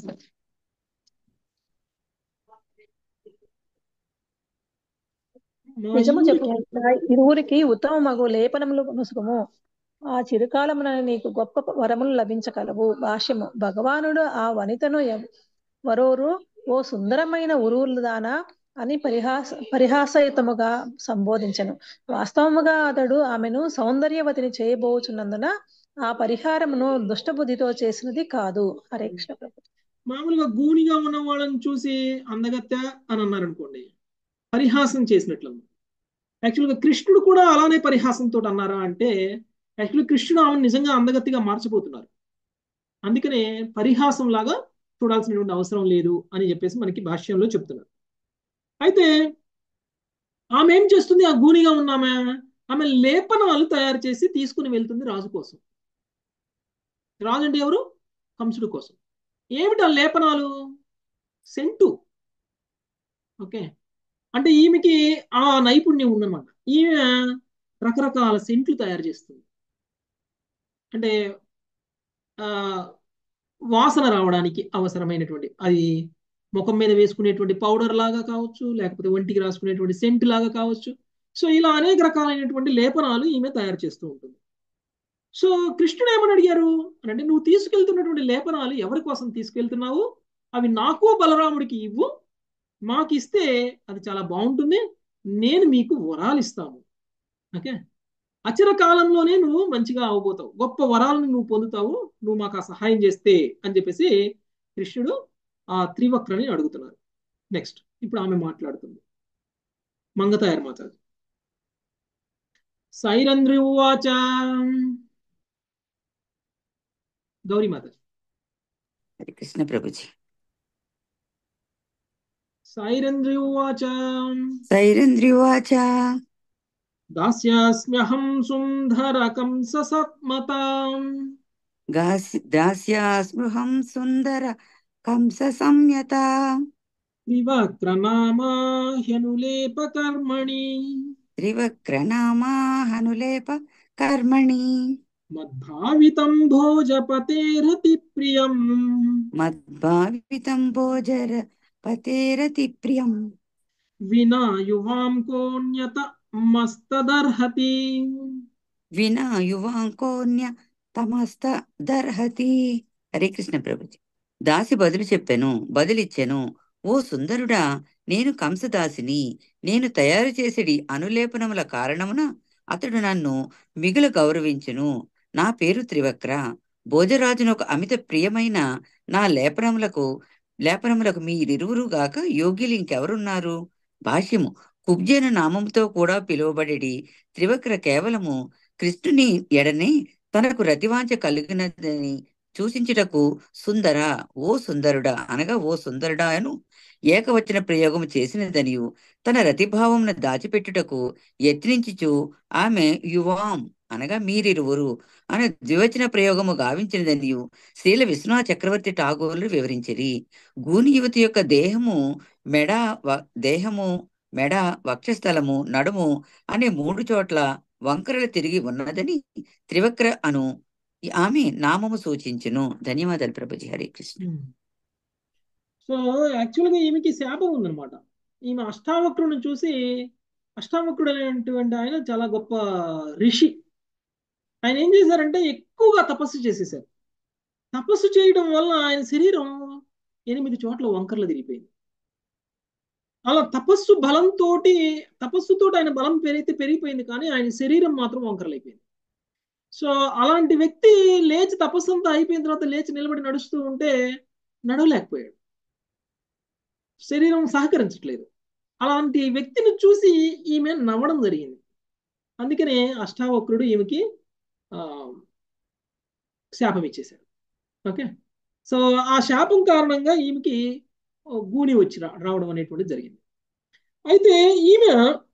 Speaker 1: మా
Speaker 5: నిజము చెప్పు
Speaker 1: ఇరువురికి
Speaker 5: నా ఇరువురికి ఉత్తమ మగు లేపనములు నొసుగుము ఆ చిరుకాలమున నీకు గొప్ప వరములు లభించగలవు భాష్యము భగవానుడు ఆ వనితను ఎవ- వరోరు ఓ సుందరమైన ఉరువులదానా అని పరిహాస పరిహాసయుతముగా సంబోధించను వాస్తవముగా అతడు ఆమెను సౌందర్యవతిని చేయబోచున్నందున ఆ పరిహారమును దుష్టబుద్ధితో చేసినది కాదు హరే కృష్ణ ప్రభు
Speaker 1: మామూలుగా గూనిగా ఉన్న వాళ్ళని చూసి అందగత్తె అని అన్నారు అనుకోండి పరిహాసం చేసినట్లు యాక్చువల్గా కృష్ణుడు కూడా అలానే పరిహాసంతో అన్నారా అంటే యాక్చువల్లీ కృష్ణుడు ఆమెను నిజంగా అందగత్తిగా మార్చబోతున్నారు అందుకనే పరిహాసం లాగా చూడాల్సినటువంటి అవసరం లేదు అని చెప్పేసి మనకి భాష్యంలో చెప్తున్నారు అయితే ఆమె ఏం చేస్తుంది ఆ గూనిగా ఉన్నామె ఆమె లేపనాలు తయారు చేసి తీసుకుని వెళ్తుంది రాజు కోసం రాజు అంటే ఎవరు కంసుడు కోసం ఏమిటి ఆ లేపనాలు సెంటు ఓకే అంటే ఈమెకి ఆ నైపుణ్యం ఉందన్నమాట ఈమె రకరకాల సెంట్లు తయారు చేస్తుంది అంటే ఆ వాసన రావడానికి అవసరమైనటువంటి అది ముఖం మీద వేసుకునేటువంటి పౌడర్ లాగా కావచ్చు లేకపోతే ఒంటికి రాసుకునేటువంటి సెంట్ లాగా కావచ్చు సో ఇలా అనేక రకాలైనటువంటి లేపనాలు ఈమె తయారు చేస్తూ ఉంటుంది సో కృష్ణుడు ఏమని అడిగారు అని అంటే నువ్వు తీసుకెళ్తున్నటువంటి లేపనాలు ఎవరి కోసం తీసుకెళ్తున్నావు అవి నాకు బలరాముడికి ఇవ్వు మాకు ఇస్తే అది చాలా బాగుంటుంది నేను మీకు వరాలు ఇస్తాము ఓకే అచర కాలంలోనే నువ్వు మంచిగా అవబోతావు గొప్ప వరాలను నువ్వు పొందుతావు నువ్వు మాకు ఆ సహాయం చేస్తే అని చెప్పేసి కృష్ణుడు ఆ త్రివక్రని అడుగుతున్నారు నెక్స్ట్ ఇప్పుడు ఆమె మాట్లాడుతుంది మంగతాయర్ మాతాజీ సైరంధ్రి ఉవాచ గౌరీ మాతాజీ
Speaker 6: హరే కృష్ణ ప్రభుజీ
Speaker 1: సైరంధ్రి ఉవాచ
Speaker 6: సైరంద్రివాచ
Speaker 1: దాస్యాస్మ్యహం సుందరకం ససత్మతాం
Speaker 6: గాస్- దాస్యాస్పృహం సుందర కంస సంయత
Speaker 1: వివక్రనామా హ్యనులేప కర్మణి
Speaker 6: త్రివక్రనామా హనులేప కర్మణి
Speaker 1: మద్భావితం భోజపతేరతి ప్రియం
Speaker 6: మద్భావితం భోజర పతేరతి ప్రియం
Speaker 1: వినా యువాం కోణ్యత మస్తదర్హతి
Speaker 6: వినా యువాంకోన్య తమస్త దర్హతి హరే కృష్ణ ప్రభుజీ దాసి బదులు చెప్పెను బదులిచ్చెను ఓ సుందరుడా నేను కంసదాసిని నేను తయారు చేసేడి అనులేపనముల కారణమున అతడు నన్ను మిగులు గౌరవించును నా పేరు త్రివక్ర భోజరాజునకు అమిత ప్రియమైన నా లేపనములకు లేపనములకు మీరిరువురు గాక యోగ్యులు ఇంకెవరున్నారు భాష్యము కుబ్జన నామముతో కూడా పిలువబడేడి త్రివక్ర కేవలము కృష్ణుని ఎడనే తనకు రతివాంఛ కలిగినదని సూచించుటకు సుందర ఓ సుందరుడా అనగా ఓ సుందరుడా అను ఏకవచన ప్రయోగము చేసినదనియు తన రతిభావమును దాచిపెట్టుటకు యత్నించుచు ఆమె యువాం అనగా మీరిరువురు అనే ద్వివచన ప్రయోగము గావించినదనియు శ్రీల విశ్వనాథ చక్రవర్తి ఠాగూర్లు వివరించిరి గూని యువతి యొక్క దేహము మెడ వ- దేహము మెడ వక్షస్థలము నడుము అనే మూడు చోట్ల వంకరలు తిరిగి ఉన్నదని త్రివక్ర అను ఈ ఆమె నామము సూచించును ధన్యవాదాలు ప్రభుజీ హరే కృష్ణ
Speaker 1: సో యాక్చువల్గా ఈమెకి శాపం ఉందన్నమాట ఈమె అష్టావక్రుడిని చూసి అష్టావక్రుడు అనేటువంటి ఆయన చాలా గొప్ప ఋషి ఆయన ఏం చేశారంటే ఎక్కువగా తపస్సు చేసేసారు తపస్సు చేయడం వల్ల ఆయన శరీరం ఎనిమిది చోట్ల వంకర్లు తిరిగిపోయింది అలా తపస్సు బలంతో తపస్సుతో ఆయన బలం పెరిగితే పెరిగిపోయింది కానీ ఆయన శరీరం మాత్రం వంకరలైపోయింది సో అలాంటి వ్యక్తి లేచి తపస్సు అంతా అయిపోయిన తర్వాత లేచి నిలబడి నడుస్తూ ఉంటే నడవలేకపోయాడు శరీరం సహకరించట్లేదు అలాంటి వ్యక్తిని చూసి ఈమె నవ్వడం జరిగింది అందుకనే అష్టావక్రుడు ఈమెకి ఆ, శాపం ఇచ్చేశాడు ఓకే సో ఆ శాపం కారణంగా ఈమెకి గూని వచ్చి రా- రావడం అనేటువంటిది జరిగింది అయితే ఈమె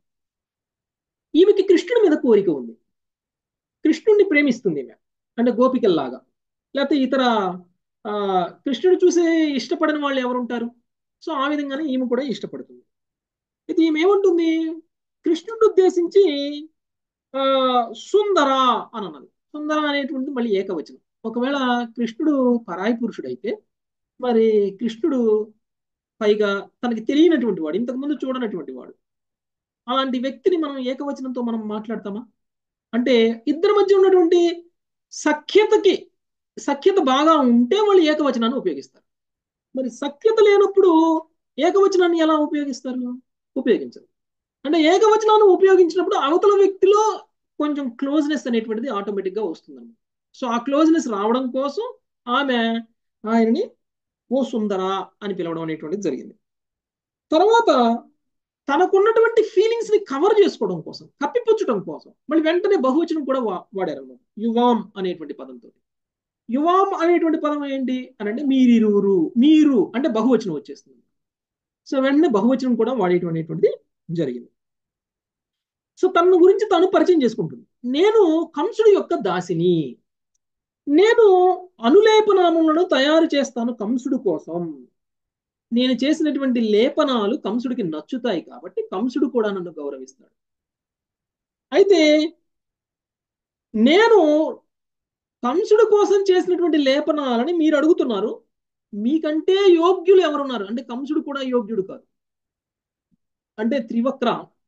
Speaker 1: ఈమెకి కృష్ణుడి మీద కోరిక ఉంది కృష్ణుడిని ప్రేమిస్తుంది ఈమె అంటే గోపికల్లాగా లేకపోతే ఇతర ఆ, కృష్ణుడు చూసి ఇష్టపడని వాళ్ళు ఎవరుంటారు సో ఆ విధంగానే ఈమె కూడా ఇష్టపడుతుంది అయితే ఈమె ఏమంటుంది కృష్ణుడిని ఉద్దేశించి ఆ సుందర అని అన్నది సుందర అనేటువంటిది మళ్ళీ ఏకవచనం ఒకవేళ కృష్ణుడు పరాయి పురుషుడైతే మరి కృష్ణుడు పైగా తనకి తెలియనటువంటి వాడు ఇంతకుముందు చూడనటువంటి వాడు అలాంటి వ్యక్తిని మనం ఏకవచనంతో మనం మాట్లాడతామా అంటే ఇద్దరి మధ్య ఉన్నటువంటి సఖ్యతకి సఖ్యత బాగా ఉంటే వాళ్ళు ఏకవచనాన్ని ఉపయోగిస్తారు మరి సఖ్యత లేనప్పుడు ఏకవచనాన్ని ఎలా ఉపయోగిస్తారు ఉపయోగించరు అంటే ఏకవచనాన్ని ఉపయోగించినప్పుడు అవతల వ్యక్తిలో కొంచెం క్లోజ్నెస్ అనేటువంటిది ఆటోమేటిక్గా వస్తుంది సో ఆ క్లోజ్నెస్ రావడం కోసం ఆమె ఆయనని ఓ సుందర అని పిలవడం అనేటువంటిది జరిగింది తర్వాత తనకున్నటువంటి ఫీలింగ్స్ ని కవర్ చేసుకోవడం కోసం కప్పిపుచ్చడం కోసం మళ్ళీ వెంటనే బహువచనం కూడా వాడారు అన్నమాట యువాం అనేటువంటి పదంతో యువాం అనేటువంటి పదం ఏంటి అని అంటే మీరిరువురు మీరు అంటే బహువచనం వచ్చేస్తుంది సో వెంటనే బహువచనం కూడా వాడేటువంటిది జరిగింది సో తన గురించి తను పరిచయం చేసుకుంటుంది నేను కంసుడి యొక్క దాసిని నేను అనులేపనామములను తయారు చేస్తాను కంసుడు కోసం నేను చేసినటువంటి లేపనాలు కంసుడికి నచ్చుతాయి కాబట్టి కంసుడు కూడా నన్ను గౌరవిస్తాడు అయితే నేను కంసుడు కోసం చేసినటువంటి లేపనాలని మీరు అడుగుతున్నారు మీకంటే యోగ్యులు ఎవరున్నారు అంటే కంసుడు కూడా యోగ్యుడు కాదు అంటే త్రివక్ర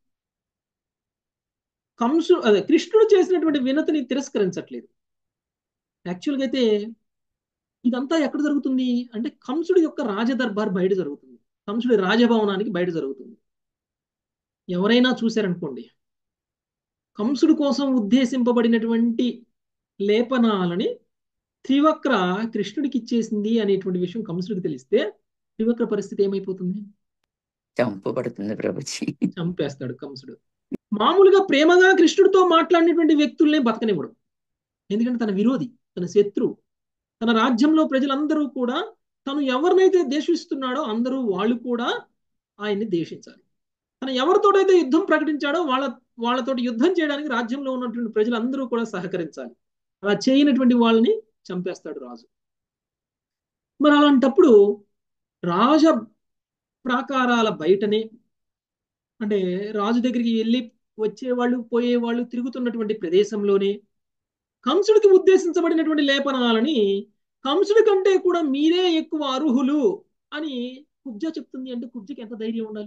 Speaker 1: కంసు అదే కృష్ణుడు చేసినటువంటి వినతిని తిరస్కరించట్లేదు యాక్చువల్గా అయితే ఇదంతా ఎక్కడ జరుగుతుంది అంటే కంసుడి యొక్క రాజదర్బార్ బయట జరుగుతుంది కంసుడి రాజభవనానికి బయట జరుగుతుంది ఎవరైనా చూశారనుకోండి కంసుడు కోసం ఉద్దేశింపబడినటువంటి లేపనాలని త్రివక్ర కృష్ణుడికి ఇచ్చేసింది అనేటువంటి విషయం కంసుడికి తెలిస్తే త్రివక్ర పరిస్థితి ఏమైపోతుంది
Speaker 6: చంపబడుతుంది ప్రభుజీ
Speaker 1: చంపేస్తాడు కంసుడు మామూలుగా ప్రేమగా కృష్ణుడితో మాట్లాడినటువంటి వ్యక్తుల్నే బతకనివ్వడు ఎందుకంటే తన విరోధి తన శత్రువు తన రాజ్యంలో ప్రజలందరూ కూడా తను ఎవరినైతే దేశిస్తున్నాడో అందరూ వాళ్ళు కూడా ఆయన్ని దేశించాలి తను ఎవరితోటైతే యుద్ధం ప్రకటించాడో వాళ్ళ వాళ్ళతోటి యుద్ధం చేయడానికి రాజ్యంలో ఉన్నటువంటి ప్రజలందరూ కూడా సహకరించాలి అలా చేయనటువంటి వాళ్ళని చంపేస్తాడు రాజు మరి అలాంటప్పుడు రాజ ప్రాకారాల బయటనే అంటే రాజు దగ్గరికి వెళ్ళి వచ్చేవాళ్ళు పోయేవాళ్ళు తిరుగుతున్నటువంటి ప్రదేశంలోనే కంసుడికి ఉద్దేశించబడినటువంటి లేపనాలని కంసుడి కంటే కూడా మీరే ఎక్కువ అర్హులు అని కుబ్జా చెప్తుంది అంటే కుబ్జకి ఎంత ధైర్యం ఉండాలి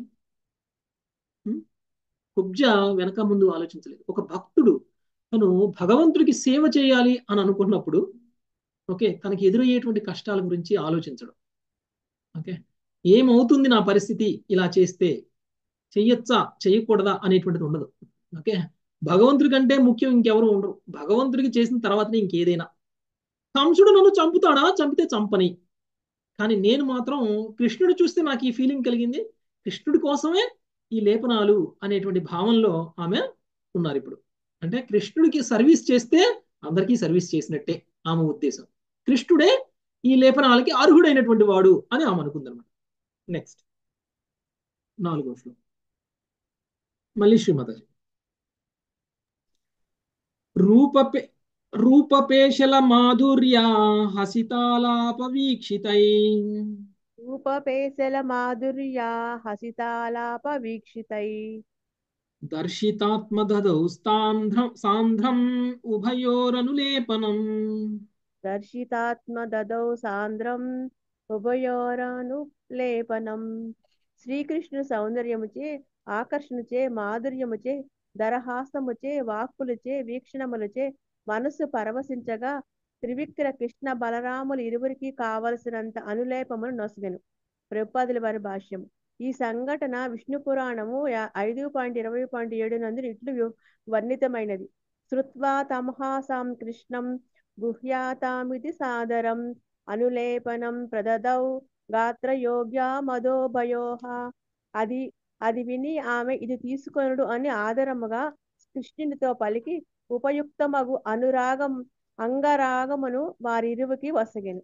Speaker 1: కుబ్జ వెనక ముందు ఆలోచించలేదు ఒక భక్తుడు తను భగవంతుడికి సేవ చేయాలి అని అనుకున్నప్పుడు ఓకే తనకి ఎదురయ్యేటువంటి కష్టాల గురించి ఆలోచించడం ఓకే ఏమవుతుంది నా పరిస్థితి ఇలా చేస్తే చెయ్యొచ్చా చేయకూడదా అనేటువంటిది ఉండదు ఓకే భగవంతుడి కంటే ముఖ్యం ఇంకెవరు ఉండరు భగవంతుడికి చేసిన తర్వాతనే ఇంకేదైనా కంసుడు నన్ను చంపుతాడా చంపితే చంపని కానీ నేను మాత్రం కృష్ణుడు చూస్తే నాకు ఈ ఫీలింగ్ కలిగింది కృష్ణుడి కోసమే ఈ లేపనాలు అనేటువంటి భావంలో ఆమె ఉన్నారు ఇప్పుడు అంటే కృష్ణుడికి సర్వీస్ చేస్తే అందరికీ సర్వీస్ చేసినట్టే ఆమె ఉద్దేశం కృష్ణుడే ఈ లేపనాలకి అర్హుడైనటువంటి వాడు అని ఆమె అనుకుందనమాట నెక్స్ట్ నాలుగో శ్లోకం మళ్ళీ శ్రీమతాజీ రూపపే రూపపేశల మాధుర్య హసితాలాప వీక్షితై
Speaker 7: రూపపేశల మాధుర్యా హసితాలాప వీక్షితై
Speaker 1: దర్శితాత్మదదౌ స్తాంధ్రం సాంధ్రం ఉభయోరనులేపనం
Speaker 7: దర్శితాత్మ దదౌ సాంద్రం ఉభయోరనులేపనం శ్రీకృష్ణుడు సౌందర్యముచే ఆకర్షణచే మాధుర్యముచే దరహాసముచే వాక్కులచే వీక్షణములచే మనస్సు పరవశించగా త్రివిక్ర కృష్ణ బలరాములు ఇరువురికి కావలసినంత అనులేపమును నొసగెను ప్రభుపాదుల వారి భాష్యం ఈ సంఘటన విష్ణు పురాణము ఐదు పాయింట్ ఇరవై పాయింట్ ఏడు నందు ఇట్లు వర్ణితమైనది శృత్వా తమహాసాం కృష్ణం గుహ్యాతామితి సాదరం అనులేపనం ప్రదదౌ గాత్రయోగ్యా మదోభయోహ అది అది విని ఆమె ఇది తీసుకొనుడు అని ఆదరముగా కృష్ణునితో పలికి ఉపయుక్తమగు అనురాగం అంగరాగమును వారిరువుకి వసగెను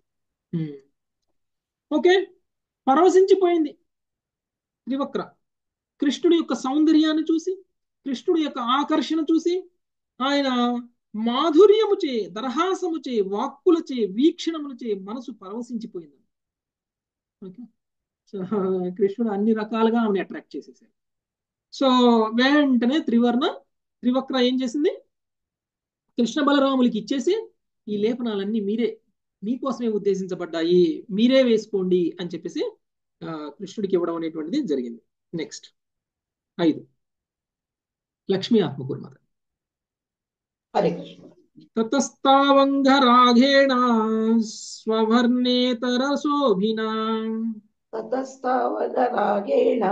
Speaker 1: ఓకే పరవశించిపోయింది త్రివక్ర కృష్ణుడి యొక్క సౌందర్యాన్ని చూసి కృష్ణుడి యొక్క ఆకర్షణ చూసి ఆయన మాధుర్యముచే దరహాసముచే వాక్కులచే వీక్షణములచే మనసు పరవశించిపోయింది ఓకే సో కృష్ణుడు అన్ని రకాలుగా ఆమెను అట్రాక్ట్ చేసేసారు సో వెంటనే త్రివర్ణ త్రివక్ర ఏం చేసింది కృష్ణ బలరాములకి ఇచ్చేసి ఈ లేపనాలన్నీ మీరే మీకోసమే ఉద్దేశించబడ్డాయి మీరే వేసుకోండి అని చెప్పేసి ఆ, కృష్ణుడికి ఇవ్వడం అనేటువంటిది జరిగింది నెక్స్ట్ ఐదు లక్ష్మీ ఆత్మకూర్మత
Speaker 8: హరే కృష్ణ
Speaker 1: తతస్తావంగరాఘేణ స్వవర్ణేతర శోభినా
Speaker 8: తతస్తావగరాగేణ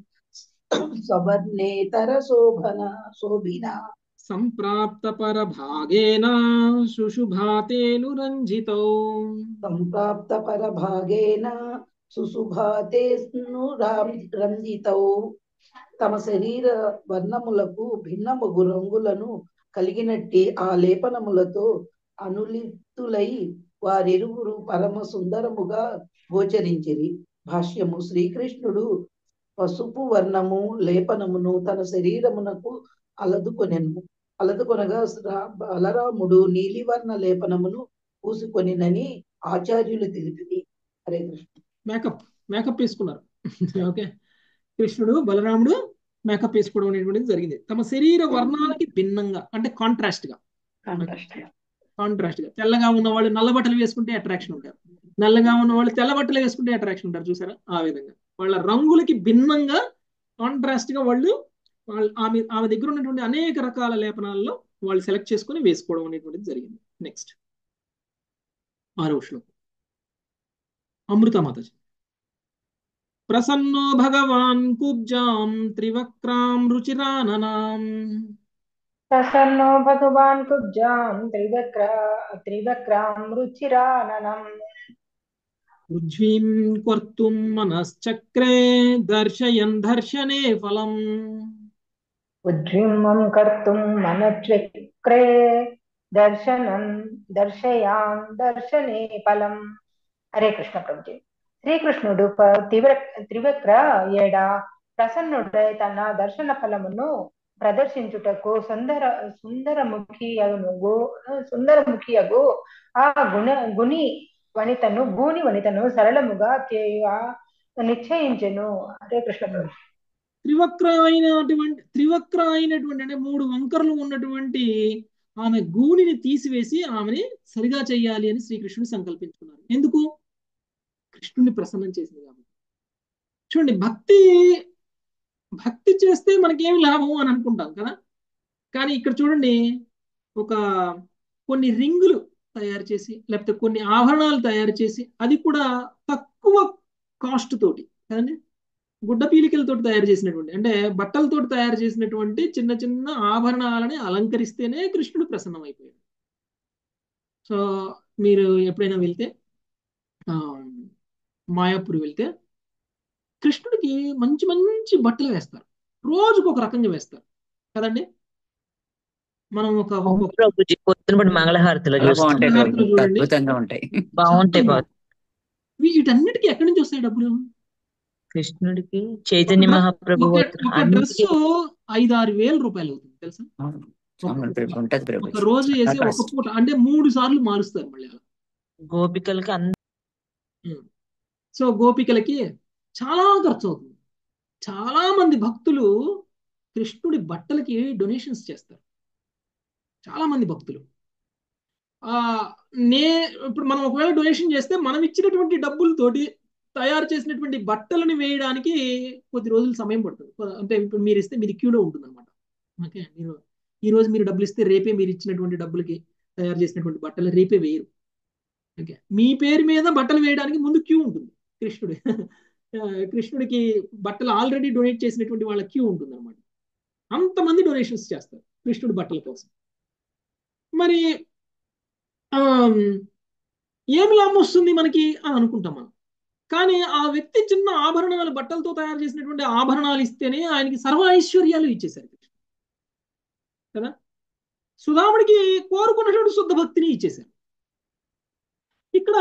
Speaker 8: సవర్ణేతర శోభన శోభిన
Speaker 1: సంప్రాప్త పరభాగేన శుశుభాతేనురంజితో
Speaker 8: సంప్రాప్త పరభాగేన సుసుభాతేను రంజితౌ తమ శరీర వర్ణములకు భిన్నముగు రంగులను కలిగినట్టి ఆ లేపనములతో అనులిప్తులై వారిరువురు పరమ సుందరముగా గోచరించిరి భాష్యము శ్రీకృష్ణుడు పసుపు వర్ణము లేపనమును తన శరీరమునకు అలదుకొనెను అలదుకొనగా శ్రా- బలరాముడు నీలివర్ణ లేపనమును పూసుకొనినని ఆచార్యులు తెలిపి హరే కృష్ణ
Speaker 1: మేకప్ మేకప్ వేసుకున్నారు ఓకే కృష్ణుడు బలరాముడు మేకప్ వేసుకోవడం అనేటువంటిది జరిగింది తమ శరీర వర్ణాలకి భిన్నంగా అంటే కాంట్రాస్ట్ గా
Speaker 8: కాంట్రాస్ట్
Speaker 1: కాంట్రాస్ట్ గా తెల్లగా ఉన్న వాళ్ళు నల్ల బట్టలు వేసుకుంటే అట్రాక్షన్ ఉంటారు నల్లగా ఉన్న వాళ్ళు తెల్ల బట్టలు వేసుకుంటే అట్రాక్షన్ ఉంటారు చూసారా ఆ విధంగా వాళ్ళ రంగులకి భిన్నంగా కాంట్రాస్ట్ గా వాళ్ళు వాళ్ళ ఆమె ఆమె దగ్గర ఉన్నటువంటి అనేక రకాల లేపనాల్లో వాళ్ళు సెలెక్ట్ చేసుకొని వేసుకోవడం అనేటువంటిది జరిగింది నెక్స్ట్ ఆరో శ్లోకం అమృతమాత ప్రసన్నో భగవాన్ కుబ్జాం త్రివక్రాం రుచిరాననాం
Speaker 9: ప్రసన్నో భగవాన్ కుబ్జాం త్రివక్ర త్రివక్రాం రుచిరాననం
Speaker 1: పృథ్వీం కర్తుం మనశ్చక్రే దర్శయన్ దర్శనే ఫలం
Speaker 9: ఉజ్జిమ్మం కర్తుం మనచక్రే దర్శనం దర్శయాం దర్శనే ఫలం హరే కృష్ణ ప్రభుజీ శ్రీకృష్ణుడు ప- త్రివ త్రివక్ర ఏడ ప్రసన్నుడై తన దర్శన ఫలమును ప్రదర్శించుటకు సుందర సుందరముఖి అగు సుందరముఖియగు ఆ గుణ గుని వనితను భూని వనితను సరళముగా చేయ నిశ్చయించెను హరే కృష్ణ ప్రభు
Speaker 1: త్రివక్ర అయినటువంటి త్రివక్ర అయినటువంటి అంటే మూడు వంకరలు ఉన్నటువంటి ఆమె గూనిని తీసివేసి ఆమెని సరిగా చేయాలి అని శ్రీకృష్ణుడు సంకల్పించుకున్నారు ఎందుకు కృష్ణుని ప్రసన్నం చేసింది కాబట్టి చూడండి భక్తి భక్తి చేస్తే మనకేమి లాభం అని అనుకుంటాం కదా కానీ ఇక్కడ చూడండి ఒక కొన్ని రింగులు తయారు చేసి లేకపోతే కొన్ని ఆభరణాలు తయారు చేసి అది కూడా తక్కువ కాస్ట్ తోటి కదండి గుడ్డ పీలికలతో తయారు చేసినటువంటి అంటే బట్టలతో తయారు చేసినటువంటి చిన్న చిన్న ఆభరణాలని అలంకరిస్తేనే కృష్ణుడు ప్రసన్నం అయిపోయాడు సో మీరు ఎప్పుడైనా వెళ్తే ఆ, మాయాపూర్ వెళ్తే కృష్ణుడికి మంచి మంచి బట్టలు వేస్తారు రోజుకు ఒక రకంగా వేస్తారు కదండి మనం ఒక
Speaker 10: అవును
Speaker 1: ఒక
Speaker 10: ప్రభుజీ పొద్దున పూట మంగళహారతిలో
Speaker 6: చాలా
Speaker 10: చూస్తాం
Speaker 6: బాగుంటాయి
Speaker 1: మంగళహారతిలో
Speaker 6: ప్రభు
Speaker 1: చూడండి
Speaker 6: అద్భుతంగా ఉంటాయి
Speaker 10: బాగుంటాయి
Speaker 1: చాలా
Speaker 10: బాగు
Speaker 1: వీటన్నిటికీ ఎక్కడి నుంచి వస్తాయి డబ్బులు
Speaker 10: కృష్ణుడికి
Speaker 1: ఒక
Speaker 10: చైతన్య
Speaker 1: డ్రెస్
Speaker 10: మహాప్రభు
Speaker 1: ఒక
Speaker 10: వస్త్రం
Speaker 1: ఒక డ్రెస్
Speaker 10: అన్నిటికీ
Speaker 1: ఐదు ఆరు వేల రూపాయలు అవుతుంది తెలుసా
Speaker 6: అవును
Speaker 1: ఒక
Speaker 6: అవును ప్రభు ఉంటది
Speaker 1: ఒక
Speaker 6: ప్రభు
Speaker 1: రోజు
Speaker 6: చాలా
Speaker 1: వేసి ఒక
Speaker 6: కష్టం
Speaker 1: పూట అంటే మూడు సార్లు మారుస్తారు మళ్ళీ అలా
Speaker 10: గోపికలకి అంద
Speaker 1: ఉమ్. సో గోపికలకి చాలా ఖర్చు అవుతుంది చాలా మంది భక్తులు కృష్ణుడి బట్టలకి డొనేషన్స్ చేస్తారు చాలా మంది భక్తులు ఆ నే ఇప్పుడు మనం ఒకవేళ డొనేషన్ చేస్తే మనం ఇచ్చినటువంటి డబ్బులతోటి తయారు చేసినటువంటి బట్టలను వేయడానికి కొద్ది రోజులు సమయం పడుతుంది కొ- అంటే ఇప్పుడు మీరు ఇస్తే మీది క్యూలో ఉంటుంది అనమాట ఓకే మీరు ఈ రోజు మీరు డబ్బులు ఇస్తే రేపే మీరు ఇచ్చినటువంటి డబ్బులకి తయారు చేసినటువంటి బట్టలు రేపే వేయరు ఓకే మీ పేరు మీద బట్టలు వేయడానికి ముందు క్యూ ఉంటుంది కృష్ణుడి ఆ, కృష్ణుడికి బట్టలు ఆల్రెడీ డొనేట్ చేసినటువంటి వాళ్ళ క్యూ ఉంటుంది అనమాట అంతమంది డొనేషన్స్ చేస్తారు కృష్ణుడి బట్టల కోసం మరి ఆమ్, ఏం లాభం వస్తుంది మనకి అని అనుకుంటాం మనం కానీ ఆ వ్యక్తి చిన్న ఆభరణాలు బట్టలతో తయారు చేసినటువంటి ఆభరణాలు ఇస్తేనే ఆయనకి సర్వ ఐశ్వర్యాలు ఇచ్చేశారు కదా సుధాముడికి కోరుకున్నటువంటి శుద్ధ భక్తిని ఇచ్చేశారు ఇక్కడ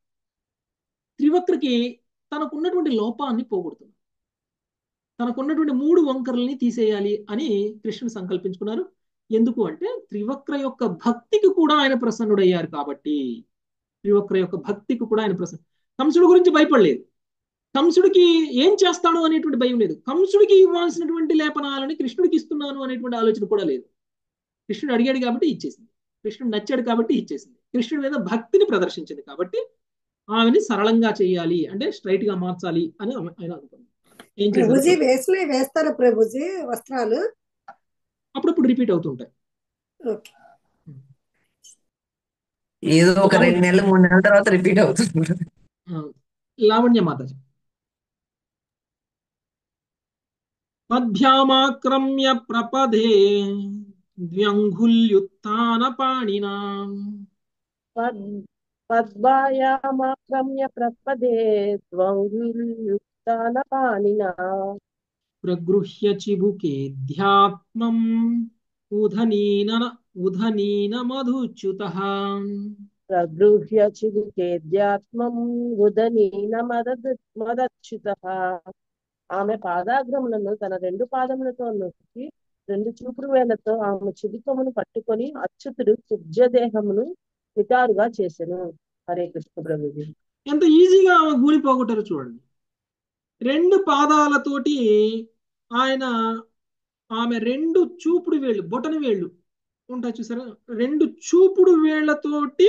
Speaker 1: త్రివక్రకి తనకున్నటువంటి లోపాన్ని పోగొడుతున్నారు తనకున్నటువంటి మూడు వంకరల్ని తీసేయాలి అని కృష్ణుడు సంకల్పించుకున్నారు ఎందుకు అంటే త్రివక్ర యొక్క భక్తికి కూడా ఆయన ప్రసన్నుడయ్యారు కాబట్టి త్రివక్ర యొక్క భక్తికి కూడా ఆయన ప్రసన్న కంసుడు గురించి భయపడలేదు కంసుడికి ఏం చేస్తాడు అనేటువంటి భయం లేదు కంసుడికి ఇవ్వాల్సినటువంటి లేపనాలని కృష్ణుడికి ఇస్తున్నాను అనేటువంటి ఆలోచన కూడా లేదు కృష్ణుడు అడిగాడు కాబట్టి ఇచ్చేసింది కృష్ణుడు నచ్చాడు కాబట్టి ఇచ్చేసింది కృష్ణుడి మీద భక్తిని ప్రదర్శించింది కాబట్టి ఆమెని సరళంగా చేయాలి అంటే స్ట్రైట్ గా మార్చాలి అని ఆమె- ఆయన అనుకున్నాడు ఏం
Speaker 11: ప్రభుజీ
Speaker 1: చేశారు
Speaker 11: వేసులే వేస్తారా ప్రభుజీ వస్త్రాలు
Speaker 1: అప్పుడప్పుడు రిపీట్ అవుతుంటాయి
Speaker 11: ఓకే
Speaker 12: ఏదో ఒక రెండు నెలలు మూడు నెలల తర్వాత రిపీట్ అవుతుంది
Speaker 1: ఆ, లావణ్య మాతాజీ పద్భ్యామాక్రమ్య ప్రపదే ద్వ్యంఘుల్యుత్థాన పాణినా
Speaker 7: పద్మాయామాక్రమ్య ప్రపదే త్వంగుల్యుక్తాన పాణినా
Speaker 1: ప్రగృహ్య చిబుకే ధ్యాత్మం ఉధనీన ఉధనీన మధుచ్యుత
Speaker 7: ప్రగృహ్య చిగుకేద్యాత్మం ఉదనీన మదద్ మదచ్యుత ఆమె పాదాగ్రములను తన రెండు పాదములతో నొక్కి రెండు చూపుడు వేలతో ఆమె చిబుకమును పట్టుకొని అచ్యుతుడు కుబ్జదేహమును నిటారుగా చేసెను హరే కృష్ణ ప్రభుజీ
Speaker 1: ఎంత ఈజీగా ఆమె గూని పోగొట్టారో చూడండి రెండు పాదాలతోటి ఆయన ఆమె రెండు చూపుడు వేళ్ళు బొటన వేళ్ళు ఉంటాయి చూసారా రెండు చూపుడు వేళ్లతోటి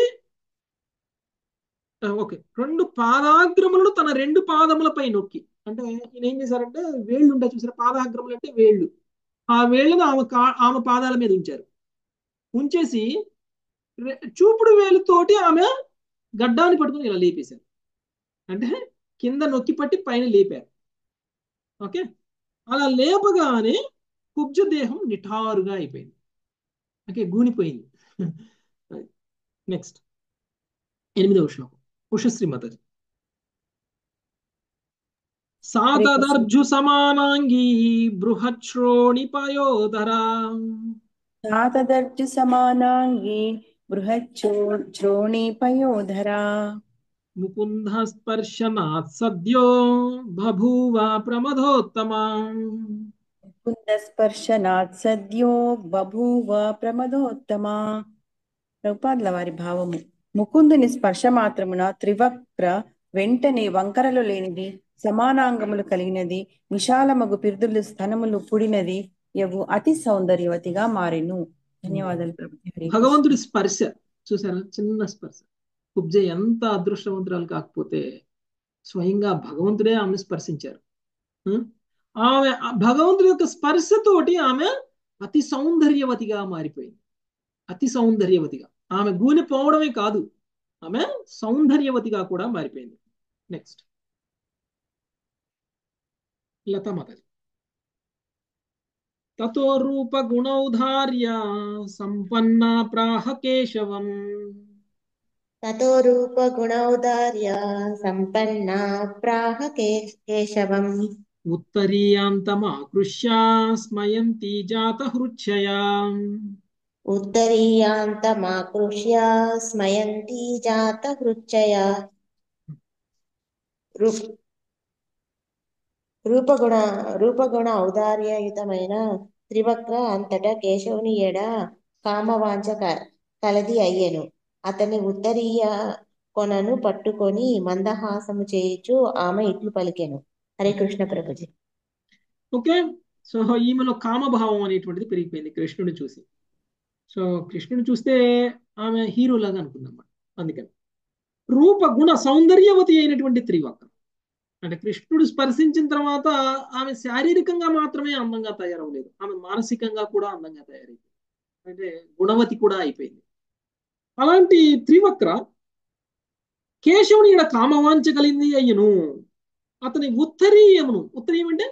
Speaker 1: ఆ, ఓకే రెండు పాదాగ్రములను తన రెండు పాదములపై నొక్కి అంటే ఈయన ఏం చేశారంటే వేళ్ళు ఉంటాయి చూసారా పాదాగ్రములు అంటే వేళ్ళు ఆ వేళ్ళను ఆమె కా ఆమె పాదాల మీద ఉంచారు ఉంచేసి రె- చూపుడు వేలుతోటి ఆమె గడ్డాన్ని పట్టుకుని ఇలా లేపేశారు అంటే కింద నొక్కి పట్టి పైన లేపారు ఓకే అలా లేపగానే కుబ్జ దేహం నిఠారుగా అయిపోయింది ఓకే గూనిపోయింది నెక్స్ట్ ఎనిమిదవ శ్లోకం ఉషశ్రీ మతజి సాతదర్జు సమానాంగీ బృహశ్రోణిపయోధరా
Speaker 13: తాతదర్జు సమానాంగి బృహచ్చో శ్రోణీపయోధరా
Speaker 1: ముకుంద స్పర్శనాత్ సద్యో బభూవ ప్రమదోత్తమా
Speaker 13: కుందస్పర్శనాత్ సద్యో బభూవ ప్రమదోత్తమా ప్రభుపాదుల వారి భావము ముకుందుని స్పర్శ మాత్రమున త్రివక్ర వెంటనే వంకరలు లేనిది సమానాంగములు కలిగినది విశాలమగు పిరుదులు స్థనములు పుడినది యగు అతి సౌందర్యవతిగా మారెను ధన్యవాదాలు ప్రభుజీ హరి కృష్ణ.
Speaker 1: భగవంతుడి స్పర్శ చూసారా చిన్న స్పర్శ కుబ్జ ఎంత అదృష్టవంతురాలు కాకపోతే స్వయంగా భగవంతుడే ఆమెను స్పర్శించారు ఉం? ఆమె ఆ భగవంతుడి యొక్క స్పర్శతోటి ఆమె అతి సౌందర్యవతిగా మారిపోయింది అతి సౌందర్యవతిగా ఆమె గూనె పోవడమే కాదు ఆమె సౌందర్యవతిగా కూడా మారిపోయింది నెక్స్ట్ లతా మాతాజీ తతో రూప గుణౌధార్య సంపన్న ప్రాహ కేశవం
Speaker 14: తతో రూపగుణౌదార్య సంపన్న ప్రాహ కే- కేశవం
Speaker 1: ఉత్తరీయాంతమాకృష్య స్మయంతి జాత హృచ్ఛయా
Speaker 14: ఉత్తరీయాంతమాకృష్య స్మయంతి జాత హృచ్చయ రూ- రూపగుణ రూపగుణ ఔదార్యయుతమైన త్రివక్ర అంతటా కేశవుని ఎడ కామవాంఛ క- కలది అయ్యెను అతని ఉత్తరీయ కొనను పట్టుకొని మందహాసము చేయుచు ఆమె ఇట్లు పలికెను హరే కృష్ణ ప్రభుజీ
Speaker 1: ఓకే సో ఈమెలో కామభావం అనేటువంటిది పెరిగిపోయింది కృష్ణుని చూసి సో కృష్ణుని చూస్తే ఆమె హీరో లాగా అనుకుందన్నమాట అందుకని రూప గుణ సౌందర్యవతి అయినటువంటి త్రివక్ర అంటే కృష్ణుడు స్పర్శించిన తర్వాత ఆమె శారీరకంగా మాత్రమే అందంగా తయారవలేదు ఆమె మానసికంగా కూడా అందంగా తయారైంది అంటే గుణవతి కూడా అయిపోయింది అలాంటి త్రివక్ర కేశవుని ఈడ కామవాంఛ కలిగింది అయ్యను అతని ఉత్తరీయమును ఉత్తరీయం అంటే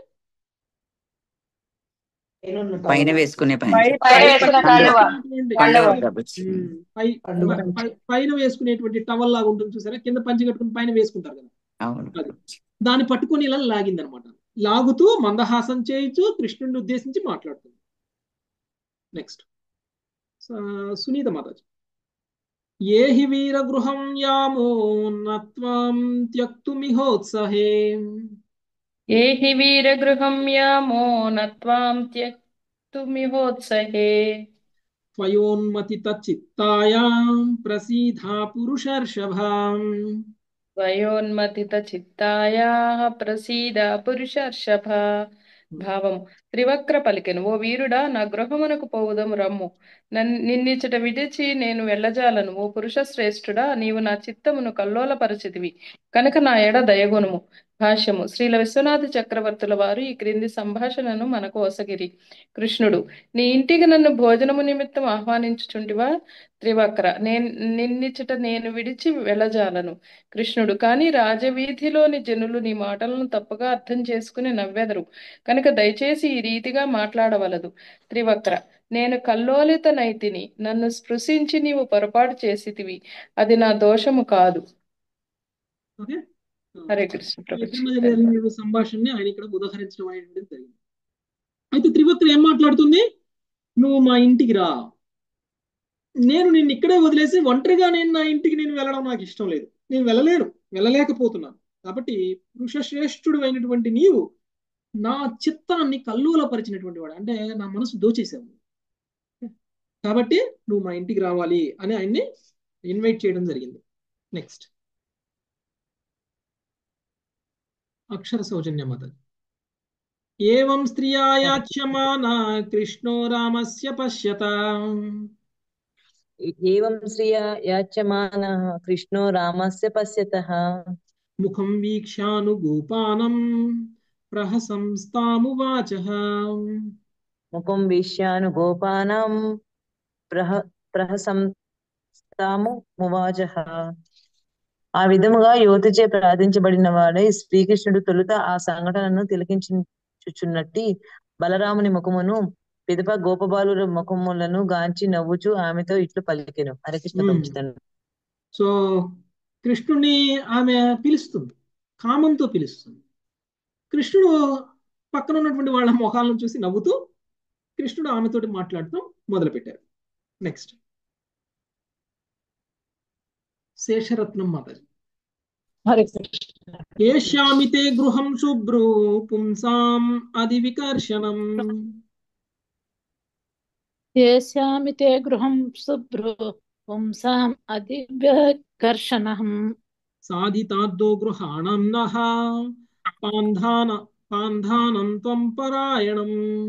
Speaker 6: పైన వేసుకునే పైన
Speaker 4: పైన వేసుకున్న కండువ
Speaker 1: వేసుకునేటువంటి
Speaker 6: కండువ
Speaker 4: కండువ
Speaker 6: ప్రభుజీ
Speaker 1: ఉమ్, పై పై- పై- పైన వేసుకునేటువంటి టవల్ లాగా ఉంటుంది చూసారా కింద పంచి కట్టుకుని పైన వేసుకుంటారు కదా
Speaker 6: అవును
Speaker 1: అది దాన్ని పట్టుకొని ఇలా లాగింది అనమాట లాగుతూ మందహాసం చేయించు కృష్ణుడిని ఉద్దేశించి మాట్లాడుతుంది నెక్స్ట్ సునీత మాతాజీ ఏ హి వీర గృహం యామో నత్వం త్యక్తుమిహోత్సహే
Speaker 15: ఏ హి వీరగృహం యామో నత్వాం త్యక్తుమిహోత్సహే
Speaker 1: త్వయోన్మతి తచ్చిత్తాయాం ప్రసీధా పురుషర్షభాం
Speaker 15: వయోన్మతిత చిత్తాయా ప్రసీద పురుషర్షభ భావం త్రివక్ర పలికెను ఓ వీరుడా నా గృహమునకు పోవుదము రమ్ము నన్ నిన్నిచ్చట విడిచి నేను వెళ్ళజాలను ఓ పురుష శ్రేష్ఠుడా నీవు నా చిత్తమును కల్లోలపరచితివి కనుక నా ఎడ దయగొనుము భాష్యము శ్రీల విశ్వనాథ చక్రవర్తుల వారు ఈ క్రింది సంభాషణను మనకు ఒసగిరి కృష్ణుడు నీ ఇంటికి నన్ను భోజనము నిమిత్తం ఆహ్వానించుచుంటివా త్రివక్ర నేను నిన్నిచ్చట నేను విడిచి వెళ్ళజాలను కృష్ణుడు కానీ రాజవీధిలోని జనులు నీ మాటలను తప్పుగా అర్థం చేసుకుని నవ్వెదరు కనుక దయచేసి ఈ రీతిగా మాట్లాడవలదు త్రివక్ర నేను కల్లోలిత నైతిని నన్ను స్పృశించి నీవు పొరపాటు చేసితివి అది నా దోషము కాదు
Speaker 1: ఓకే
Speaker 15: హరే కృష్ణ
Speaker 1: ఈ
Speaker 15: ప్రభుజీ
Speaker 1: ఎక్కడ జరిగిన సంభాషణని ఆయన ఇక్కడ ఉదాహరించడం అనేటువంటిది జరిగింది అయితే త్రివక్ర ఏం మాట్లాడుతుంది నువ్వు మా ఇంటికి రా నేను నిన్ను ఇక్కడే వదిలేసి ఒంటరిగా నేను నా ఇంటికి నేను వెళ్ళడం నాకు ఇష్టం లేదు నేను వెళ్ళలేను వెళ్ళలేకపోతున్నాను కాబట్టి పురుషశ్రేష్ఠుడు అయినటువంటి నీవు నా చిత్తాన్ని కల్లోలపరిచినటువంటి వాడు అంటే నా మనసు దోచేసావు కాబట్టి నువ్వు మా ఇంటికి రావాలి అని ఆయన్ని ఇన్వైట్ చేయడం జరిగింది నెక్స్ట్ అక్షర సౌజన్య మత ఏవం స్త్రియా యాచ్యమానా కృష్ణో రామస్య పశ్యత
Speaker 10: ఏవం శ్రియ యాచ్యమానः కృష్ణో రామస్య పశ్యతः
Speaker 1: ముఖం వీక్షానుగోపానం ప్రహసంస్తామువాచ
Speaker 10: ముఖం వీక్ష్యాను గోపానం ప్రహ ప్రహసంస్తాము మువాచః ఆ విధముగా యువతిచే ప్రార్థించబడిన వాడై శ్రీకృష్ణుడు తొలుత ఆ సంఘటనను తిలకించుచున్నట్టి బలరాముని ముఖమును పిదప గోపబాలుల ముఖములను గాంచి నవ్వుచు ఆమెతో ఇట్లు పలికెను హరికృష్ణ
Speaker 1: మ్మ్.
Speaker 10: పంచుతాను
Speaker 1: సో కృష్ణుడిని ఆమె పిలుస్తుంది కామంతో పిలుస్తుంది కృష్ణుడు పక్కన ఉన్నటువంటి వాళ్ళ ముఖాలను చూసి నవ్వుతూ కృష్ణుడు ఆమెతోటి మాట్లాడటం మొదలుపెట్టారు నెక్స్ట్ శేషరత్నం మాతాజీ
Speaker 5: హరే కృష్ణ
Speaker 1: ఏష్యామి తే గృహం శుభ్రు పుంసాం అది వికర్షణం
Speaker 16: येष्यामि ते गृहं शुभ्रो पुंसाम् अतिव्यकर्षणम्
Speaker 1: సాధితాద్దో గృహాణం నః పాంధాన పాంధానం త్వం పరాయణం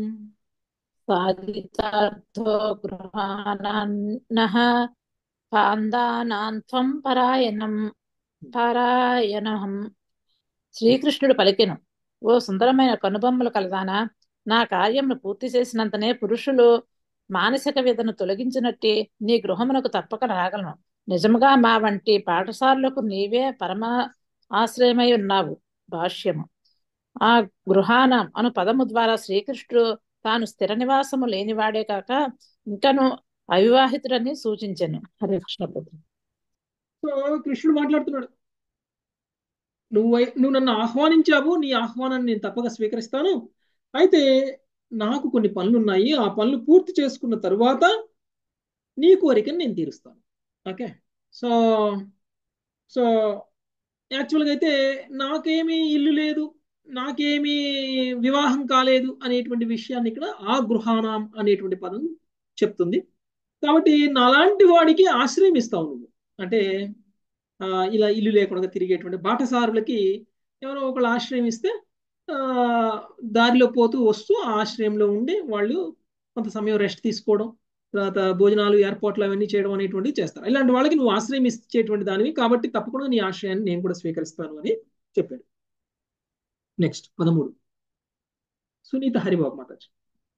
Speaker 16: साधितार्थो गृहाणान्नः పాందానాం త్వం పరాయణం పారాయణం శ్రీకృష్ణుడు పలికెను ఓ సుందరమైన కనుబొమ్మలు కలదానా నా కార్యమును పూర్తి చేసినంతనే పురుషులు మానసిక వ్యధను తొలగించినట్టే నీ గృహమునకు తప్పక రాగలను నిజముగా మా వంటి పాఠశాలలకు నీవే పరమ ఆశ్రయమై ఉన్నావు భాష్యము ఆ గృహానం అను పదము ద్వారా శ్రీకృష్ణుడు తాను స్థిర నివాసము లేనివాడే కాక ఇంకను అవివాహితుడని సూచించెను హరే కృష్ణ ప్రభు
Speaker 1: సో కృష్ణుడు మాట్లాడుతున్నాడు నువ్వు నువ్వు నన్ను ఆహ్వానించావు నీ ఆహ్వానాన్ని నేను తప్పక స్వీకరిస్తాను అయితే నాకు కొన్ని పనులు ఉన్నాయి ఆ పనులు పూర్తి చేసుకున్న తరువాత నీ కోరికను నేను తీరుస్తాను ఓకే సో సో యాక్చువల్గా అయితే నాకేమీ ఇల్లు లేదు నాకేమీ వివాహం కాలేదు అనేటువంటి విషయాన్ని ఇక్కడ ఆ గృహాణం అనేటువంటి పదం చెప్తుంది కాబట్టి నాలాంటి వాడికి ఆశ్రయం ఇస్తావు నువ్వు అంటే ఆ, ఇలా ఇల్లు లేకుండా తిరిగేటువంటి బాటసారులకి ఎవరో ఒకళ్ళు ఆశ్రయం ఇస్తే ఆ, దారిలో పోతూ వస్తూ ఆ ఆశ్రయంలో ఉండి వాళ్ళు కొంత సమయం రెస్ట్ తీసుకోవడం తర్వాత భోజనాలు ఏర్పాట్లు అవన్నీ చేయడం అనేటువంటివి చేస్తారు ఇలాంటి వాళ్ళకి నువ్వు ఆశ్రయం ఇచ్చేటువంటి దానివి కాబట్టి తప్పకుండా నీ ఆశ్రయాన్ని నేను కూడా స్వీకరిస్తాను అని చెప్పాడు నెక్స్ట్ పదమూడు సునీత హరిబాబు మాతాజీ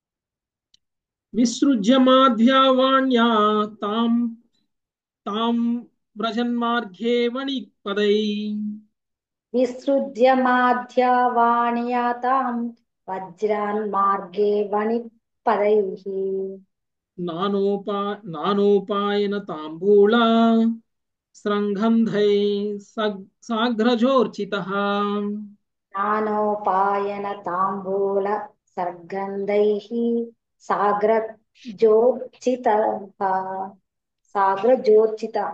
Speaker 1: విసృజ్య మాధ్యావాణ్యా తాం తాం వ్రజన్మార్గే వణి పదై
Speaker 17: విసృజ్య మాధ్యవాణ్యతాం వజ్రాన్ మార్గే వణిపదైః
Speaker 1: నానోపా నానోపాయన తాంబూల స్రంగంధై సాగ్రజోర్చిత
Speaker 17: నానోపాయన తాంబూల సర్గంధైః సాగ్రజోర్చితః సాగ్రజోర్చితః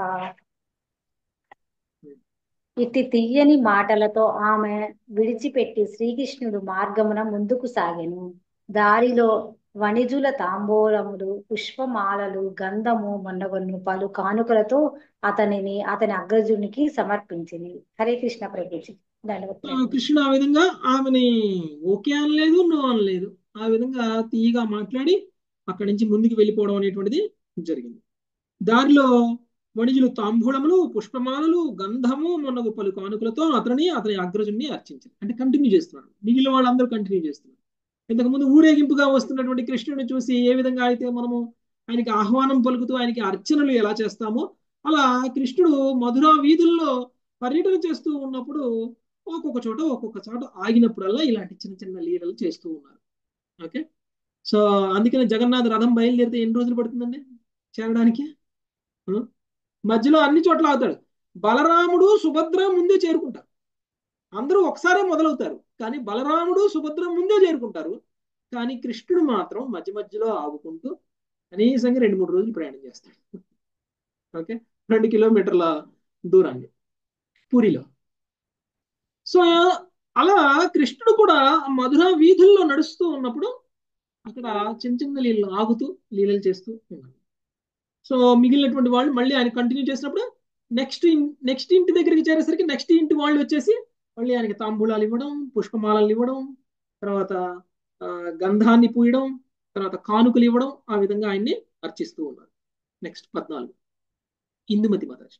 Speaker 17: ఇట్టి తీయని మాటలతో ఆమె విడిచిపెట్టి శ్రీకృష్ణుడు మార్గమున ముందుకు సాగెను దారిలో వణిజుల తాంబూలములు పుష్పమాలలు గంధము మొన్నగొన్ను పలు కానుకలతో అతనిని అతని అగ్రజునికి సమర్పించింది హరే కృష్ణ ప్రభుజీ దండవత్
Speaker 1: కృష్ణుడు ఆ విధంగా ఆమెని ఓకే అనలేదు నో అనలేదు ఆ విధంగా తీయగా మాట్లాడి అక్కడి నుంచి ముందుకు వెళ్ళిపోవడం అనేటువంటిది జరిగింది దారిలో వణిజులు తాంబూలములు పుష్పమాలలు గంధము మొన్నగు పలు కానుకలతో అతని అతని అగ్రజుని అర్చించారు అంటే కంటిన్యూ చేస్తున్నాడు మిగిలిన వాళ్ళందరూ కంటిన్యూ చేస్తున్నారు ఇంతకుముందు ఊరేగింపుగా వస్తున్నటువంటి కృష్ణుడిని చూసి ఏ విధంగా అయితే మనము ఆయనకి ఆహ్వానం పలుకుతూ ఆయనకి అర్చనలు ఎలా చేస్తామో అలా కృష్ణుడు మధురా వీధుల్లో పర్యటన చేస్తూ ఉన్నప్పుడు ఒక్కొక్క చోట ఒక్కొక్క చోట ఆగినప్పుడల్లా ఇలాంటి చిన్న చిన్న లీలలు చేస్తూ ఉన్నారు ఓకే సో అందుకనే జగన్నాథ్ రథం బయలుదేరితే ఎన్ని రోజులు పడుతుందండి చేరడానికి ఆ? మధ్యలో అన్ని చోట్ల ఆగుతాడు బలరాముడు సుభద్ర ముందే చేరుకుంటారు అందరూ ఒకసారే మొదలవుతారు కానీ బలరాముడు సుభద్ర ముందే చేరుకుంటారు కానీ కృష్ణుడు మాత్రం మధ్య మధ్యలో ఆగుకుంటూ కనీసంగా రెండు మూడు రోజులు ప్రయాణం చేస్తాడు ఓకే రెండు కిలోమీటర్ల దూరాన్ని పూరిలో సో అలా కృష్ణుడు కూడా మధుర వీధుల్లో నడుస్తూ ఉన్నప్పుడు అక్కడ చిన్న చిన్న లీలలు ఆగుతూ లీలలు చేస్తూ ఉన్నాడు సో మిగిలినటువంటి వాళ్ళు మళ్ళీ ఆయన కంటిన్యూ చేసినప్పుడు నెక్స్ట్ నెక్స్ట్ ఇంటి దగ్గరికి చేరేసరికి నెక్స్ట్ ఇంటి వాళ్ళు వచ్చేసి మళ్ళీ ఆయనకి తాంబూలాలు ఇవ్వడం పుష్పమాలలు ఇవ్వడం తర్వాత ఆ, గంధాన్ని పూయడం తర్వాత కానుకలు ఇవ్వడం ఆ విధంగా ఆయన్ని అర్చిస్తూ ఉన్నారు నెక్స్ట్ పద్నాలుగు ఇందుమతి మాతాజీ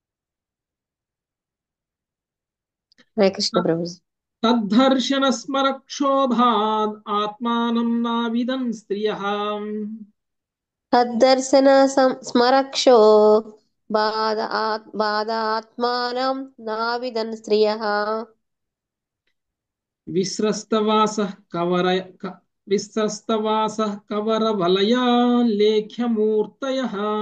Speaker 18: హరే కృష్ణ ప్రభుజీ
Speaker 1: తద్ధర్శన స్మరక్షోభాద్ ఆత్మానం నావిదన్ స్త్రియ
Speaker 18: తద్దర్శన సం- స్మరక్షో బాధ ఆత్ బాధ ఆత్మానం నావిదన్ స్త్రియః
Speaker 1: విస్రస్తవాస కవర క- విస్రస్తవాస కవర వలయా లేఖ్యమూర్తయ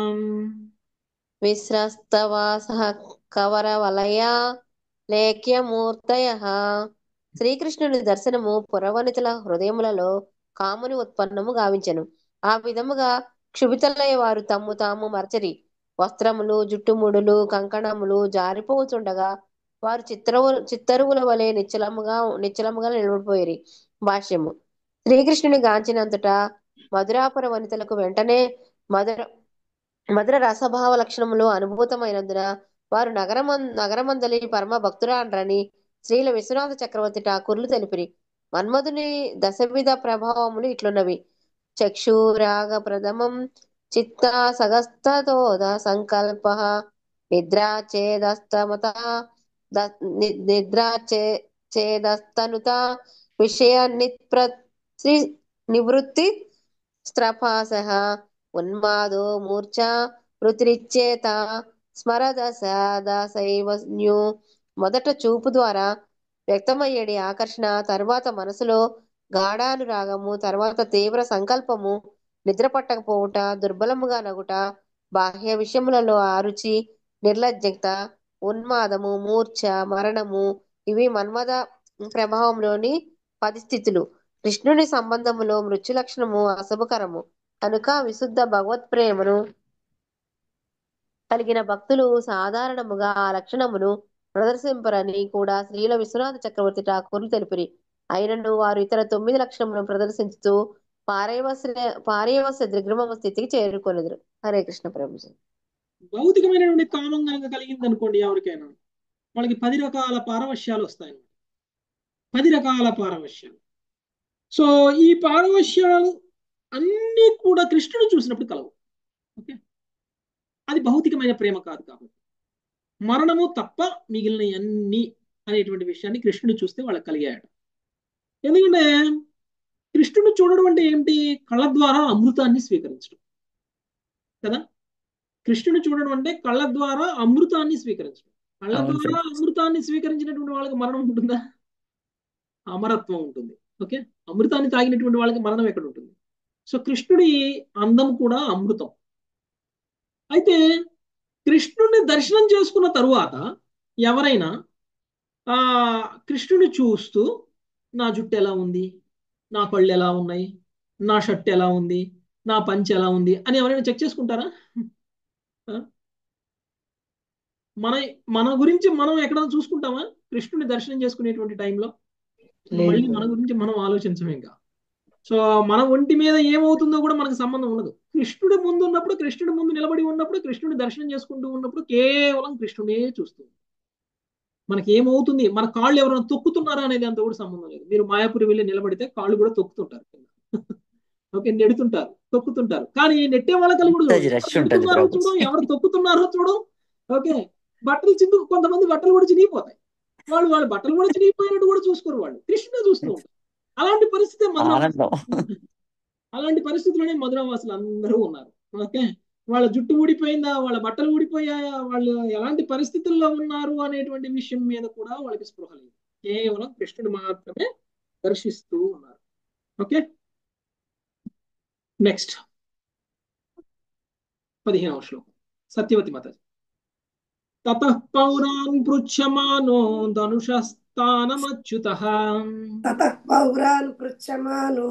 Speaker 18: విస్రస్తవాసః కవరవలయా లేఖ్యమూర్తయః శ్రీకృష్ణుని దర్శనము పురవనితుల హృదయములలో కాముని ఉత్పన్నము గావించెను ఆ విధముగా క్షుభితలయ వారు తమ్ము తాము మరచరి వస్త్రములు జుట్టుముడులు కంకణములు జారిపోతుండగా వారు చిత్రవు చిత్తరువుల వలె నిశ్చలముగా నిశ్చలముగా నిలబడిపోయిరి భాష్యము శ్రీకృష్ణుని గాంచినంతటా మధురాపుర వనితలకు వెంటనే మధుర మధుర రసభావ లక్షణములు అనుభూతమైనందున వారు నగరమం నగరమందలి పరమ భక్తురాండ్రని శ్రీల విశ్వనాథ చక్రవర్తి ఠాకూర్లు తెలిపిరి మన్మధుని దశవిధ ప్రభావములు ఇట్లున్నవి చక్షురాగ ప్రథమం చిత్త సగస్తతోద సంకల్ప నిద్రా చేదస్తమత నిద్రా చే చేదస్తనుత విషయ నిప్ర శ్రీ నివృత్తి స్త్రపాస ఉన్మాదో మూర్ఛ వృత్రిచ్చేత స్మరదశ దాసైవన్యు మొదట చూపు ద్వారా వ్యక్తమయ్యేడి ఆకర్షణ తర్వాత మనసులో గాఢానురాగము తర్వాత తీవ్ర సంకల్పము నిద్ర పట్టకపోవుట దుర్బలముగా నగుట బాహ్య విషయములలో ఆరుచి నిర్లజ్జత ఉన్మాదము మూర్ఛ మరణము ఇవి మన్మద ప్రభావంలోని పది స్థితులు కృష్ణుని సంబంధములో మృత్యు లక్షణము అశుభకరము కనుక విశుద్ధ భగవత్ ప్రేమను కలిగిన భక్తులు సాధారణముగా ఆ లక్షణమును ప్రదర్శింపరని కూడా శ్రీల విశ్వనాథ చక్రవర్తి ఠాకూర్లు తెలిపిరి అయినను వారు ఇతర తొమ్మిది లక్షణములను ప్రదర్శించుతూ పారేవస్య పారేవస్య దిగ్రమ స్థితికి చేరుకొనిదురు హరే కృష్ణ ప్రభుజీ
Speaker 1: భౌతికమైనటువంటి కామం కనుక కలిగింది అనుకోండి ఎవరికైనా వాళ్ళకి పది రకాల పారవశ్యాలు వస్తాయి పది రకాల పారవశ్యాలు సో ఈ పారవశ్యాలు అన్నీ కూడా కృష్ణుడు చూసినప్పుడు కలవు ఓకే అది భౌతికమైన ప్రేమ కాదు కాబట్టి మరణము తప్ప మిగిలిన అన్ని అనేటువంటి విషయాన్ని కృష్ణుడు చూస్తే వాళ్ళకి కలిగాయట ఎందుకంటే కృష్ణుడు చూడడం అంటే ఏంటి కళ్ళ ద్వారా అమృతాన్ని స్వీకరించడం కదా కృష్ణుడు చూడడం అంటే కళ్ళ ద్వారా అమృతాన్ని స్వీకరించడం కళ్ళ
Speaker 12: అవును
Speaker 1: ద్వారా
Speaker 12: సార్
Speaker 1: అమృతాన్ని స్వీకరించినటువంటి వాళ్ళకి మరణం ఉంటుందా అమరత్వం ఉంటుంది ఓకే అమృతాన్ని తాగినటువంటి వాళ్ళకి మరణం ఎక్కడ ఉంటుంది సో కృష్ణుడి అందం కూడా అమృతం అయితే కృష్ణుడిని దర్శనం చేసుకున్న తరువాత ఎవరైనా ఆ కృష్ణుని చూస్తూ నా జుట్టు ఎలా ఉంది నా కళ్ళు ఎలా ఉన్నాయి నా షర్ట్ ఎలా ఉంది నా పంచ ఎలా ఉంది అని ఎవరైనా చెక్ చేసుకుంటారా ఆ? మన మన గురించి మనం ఎక్కడైనా చూసుకుంటామా కృష్ణుని దర్శనం చేసుకునేటువంటి టైంలో మళ్ళీ మన గురించి మనం ఆలోచించం ఇంకా సో మన ఒంటి మీద ఏమవుతుందో కూడా మనకు సంబంధం ఉండదు కృష్ణుడి ముందు ఉన్నప్పుడు కృష్ణుడి ముందు నిలబడి ఉన్నప్పుడు కృష్ణుడి దర్శనం చేసుకుంటూ ఉన్నప్పుడు కేవలం కృష్ణుడే చూస్తుంది మనకి ఏమవుతుంది మన కాళ్ళు ఎవరైనా తొక్కుతున్నారా అనేది అంత కూడా సంబంధం లేదు మీరు మాయాపురి వెళ్ళి నిలబడితే కాళ్ళు కూడా తొక్కుతుంటారు కింద. ఓకే నెడుతుంటారు తొక్కుతుంటారు కానీ నెట్టే వాళ్ళ కలుగుడు
Speaker 6: అది రష్ ఉంటది
Speaker 1: నెడుతున్నారో
Speaker 6: ప్రభు
Speaker 1: చూడు ఎవరు తొక్కుతున్నారో చూడు ఓకే బట్టలు చిందు కొంతమంది బట్టలు కూడా చినిగిపోతాయి వాళ్ళు వాళ్ళ బట్టలు కూడా చినిగిపోయినట్టు కూడా చూసుకోరు వాళ్ళు కృష్ణ చూస్తూ ఉంటారు అలాంటి పరిస్థితి మధుర
Speaker 6: ఆనందం
Speaker 1: అలాంటి పరిస్థితుల్లోనే మధురవాసులు అందరూ ఉన్నారు ఓకే వాళ్ళ జుట్టు ఊడిపోయిందా వాళ్ళ బట్టలు ఊడిపోయాయా వాళ్ళు ఎలాంటి పరిస్థితుల్లో ఉన్నారు అనేటువంటి విషయం మీద కూడా వాళ్ళకి స్పృహ లేదు కేవలం కృష్ణుడు మాత్రమే దర్శిస్తూ ఉన్నారు ఓకే నెక్స్ట్ పదిహేనవ శ్లోకం సత్యవతి మాత తతః పౌరాన్ పృచ్ఛమానో ధనుషస్థానమచ్యుత
Speaker 11: తతః పౌరాన్ పృచ్చమాను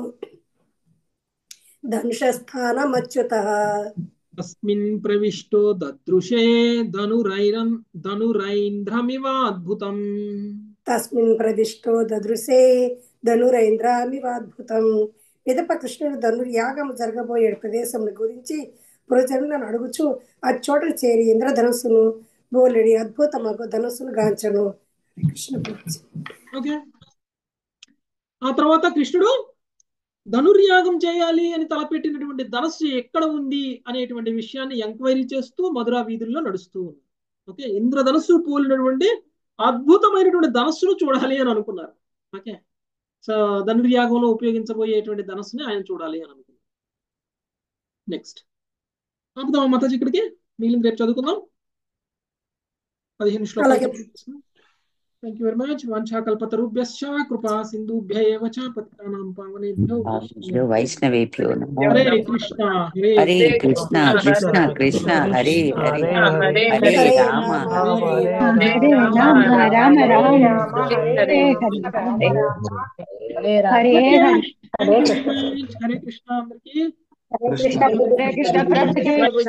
Speaker 11: ధనుషస్థానమచ్యుత
Speaker 1: తస్మిన్ ప్రవిష్టో దదృశే ధనురైరన్ ధనురైంద్రమివాద్భుతం
Speaker 11: తస్మిన్ ప్రదిష్టో దదృశే ధనురైంద్రామివాద్భుతం పిదప కృష్ణుడు ధనుర్యాగం జరగబోయే ప్రదేశం గురించి పురజనులను అడుగుచు ఆ చోట చేరి ఇంద్రధనుస్సును బోలెడి అద్భుతమగు ధనుస్సును గాంచను కృష్ణ గురించి.
Speaker 1: ఓకే ఆ తర్వాత కృష్ణుడు ధనుర్యాగం చేయాలి అని తలపెట్టినటువంటి ధనస్సు ఎక్కడ ఉంది అనేటువంటి విషయాన్ని ఎంక్వైరీ చేస్తూ మధురా వీధుల్లో నడుస్తూ ఉంది ఓకే ఇంద్రధనస్సు పోలినటువంటి అద్భుతమైనటువంటి ధనస్సును చూడాలి అని అనుకున్నారు ఓకే సో ధనుర్యాగంలో ఉపయోగించబోయేటువంటి ధనస్సుని ఆయన చూడాలి అని అనుకున్నారు నెక్స్ట్ ఆపుదామా మాతాజీ ఇక్కడికి మిగిలింది రేపు చదువుకుందాం పదిహేను శ్లోకాలు
Speaker 11: అలాగే.
Speaker 1: థ్యాంక్ యూ వెరీ మచ్ వంశాకల్పతరుభ్యశ్చ కృపా సింధుభ్య ఏవ చ పతితానాం పావనేభ్యో
Speaker 6: భావ్యో వైష్ణవేభ్యో నమో
Speaker 1: హరే
Speaker 6: నమః.
Speaker 1: కృష్ణ
Speaker 6: హరే కృష్ణ కృష్ణ కృష్ణ హరే హరే హరే రామ
Speaker 2: హరే రామ రామ రామ హరే హరి హరే హరి
Speaker 1: హరే కృష్ణ అందరికీ
Speaker 2: హరే కృష్ణ ప్రభుజీ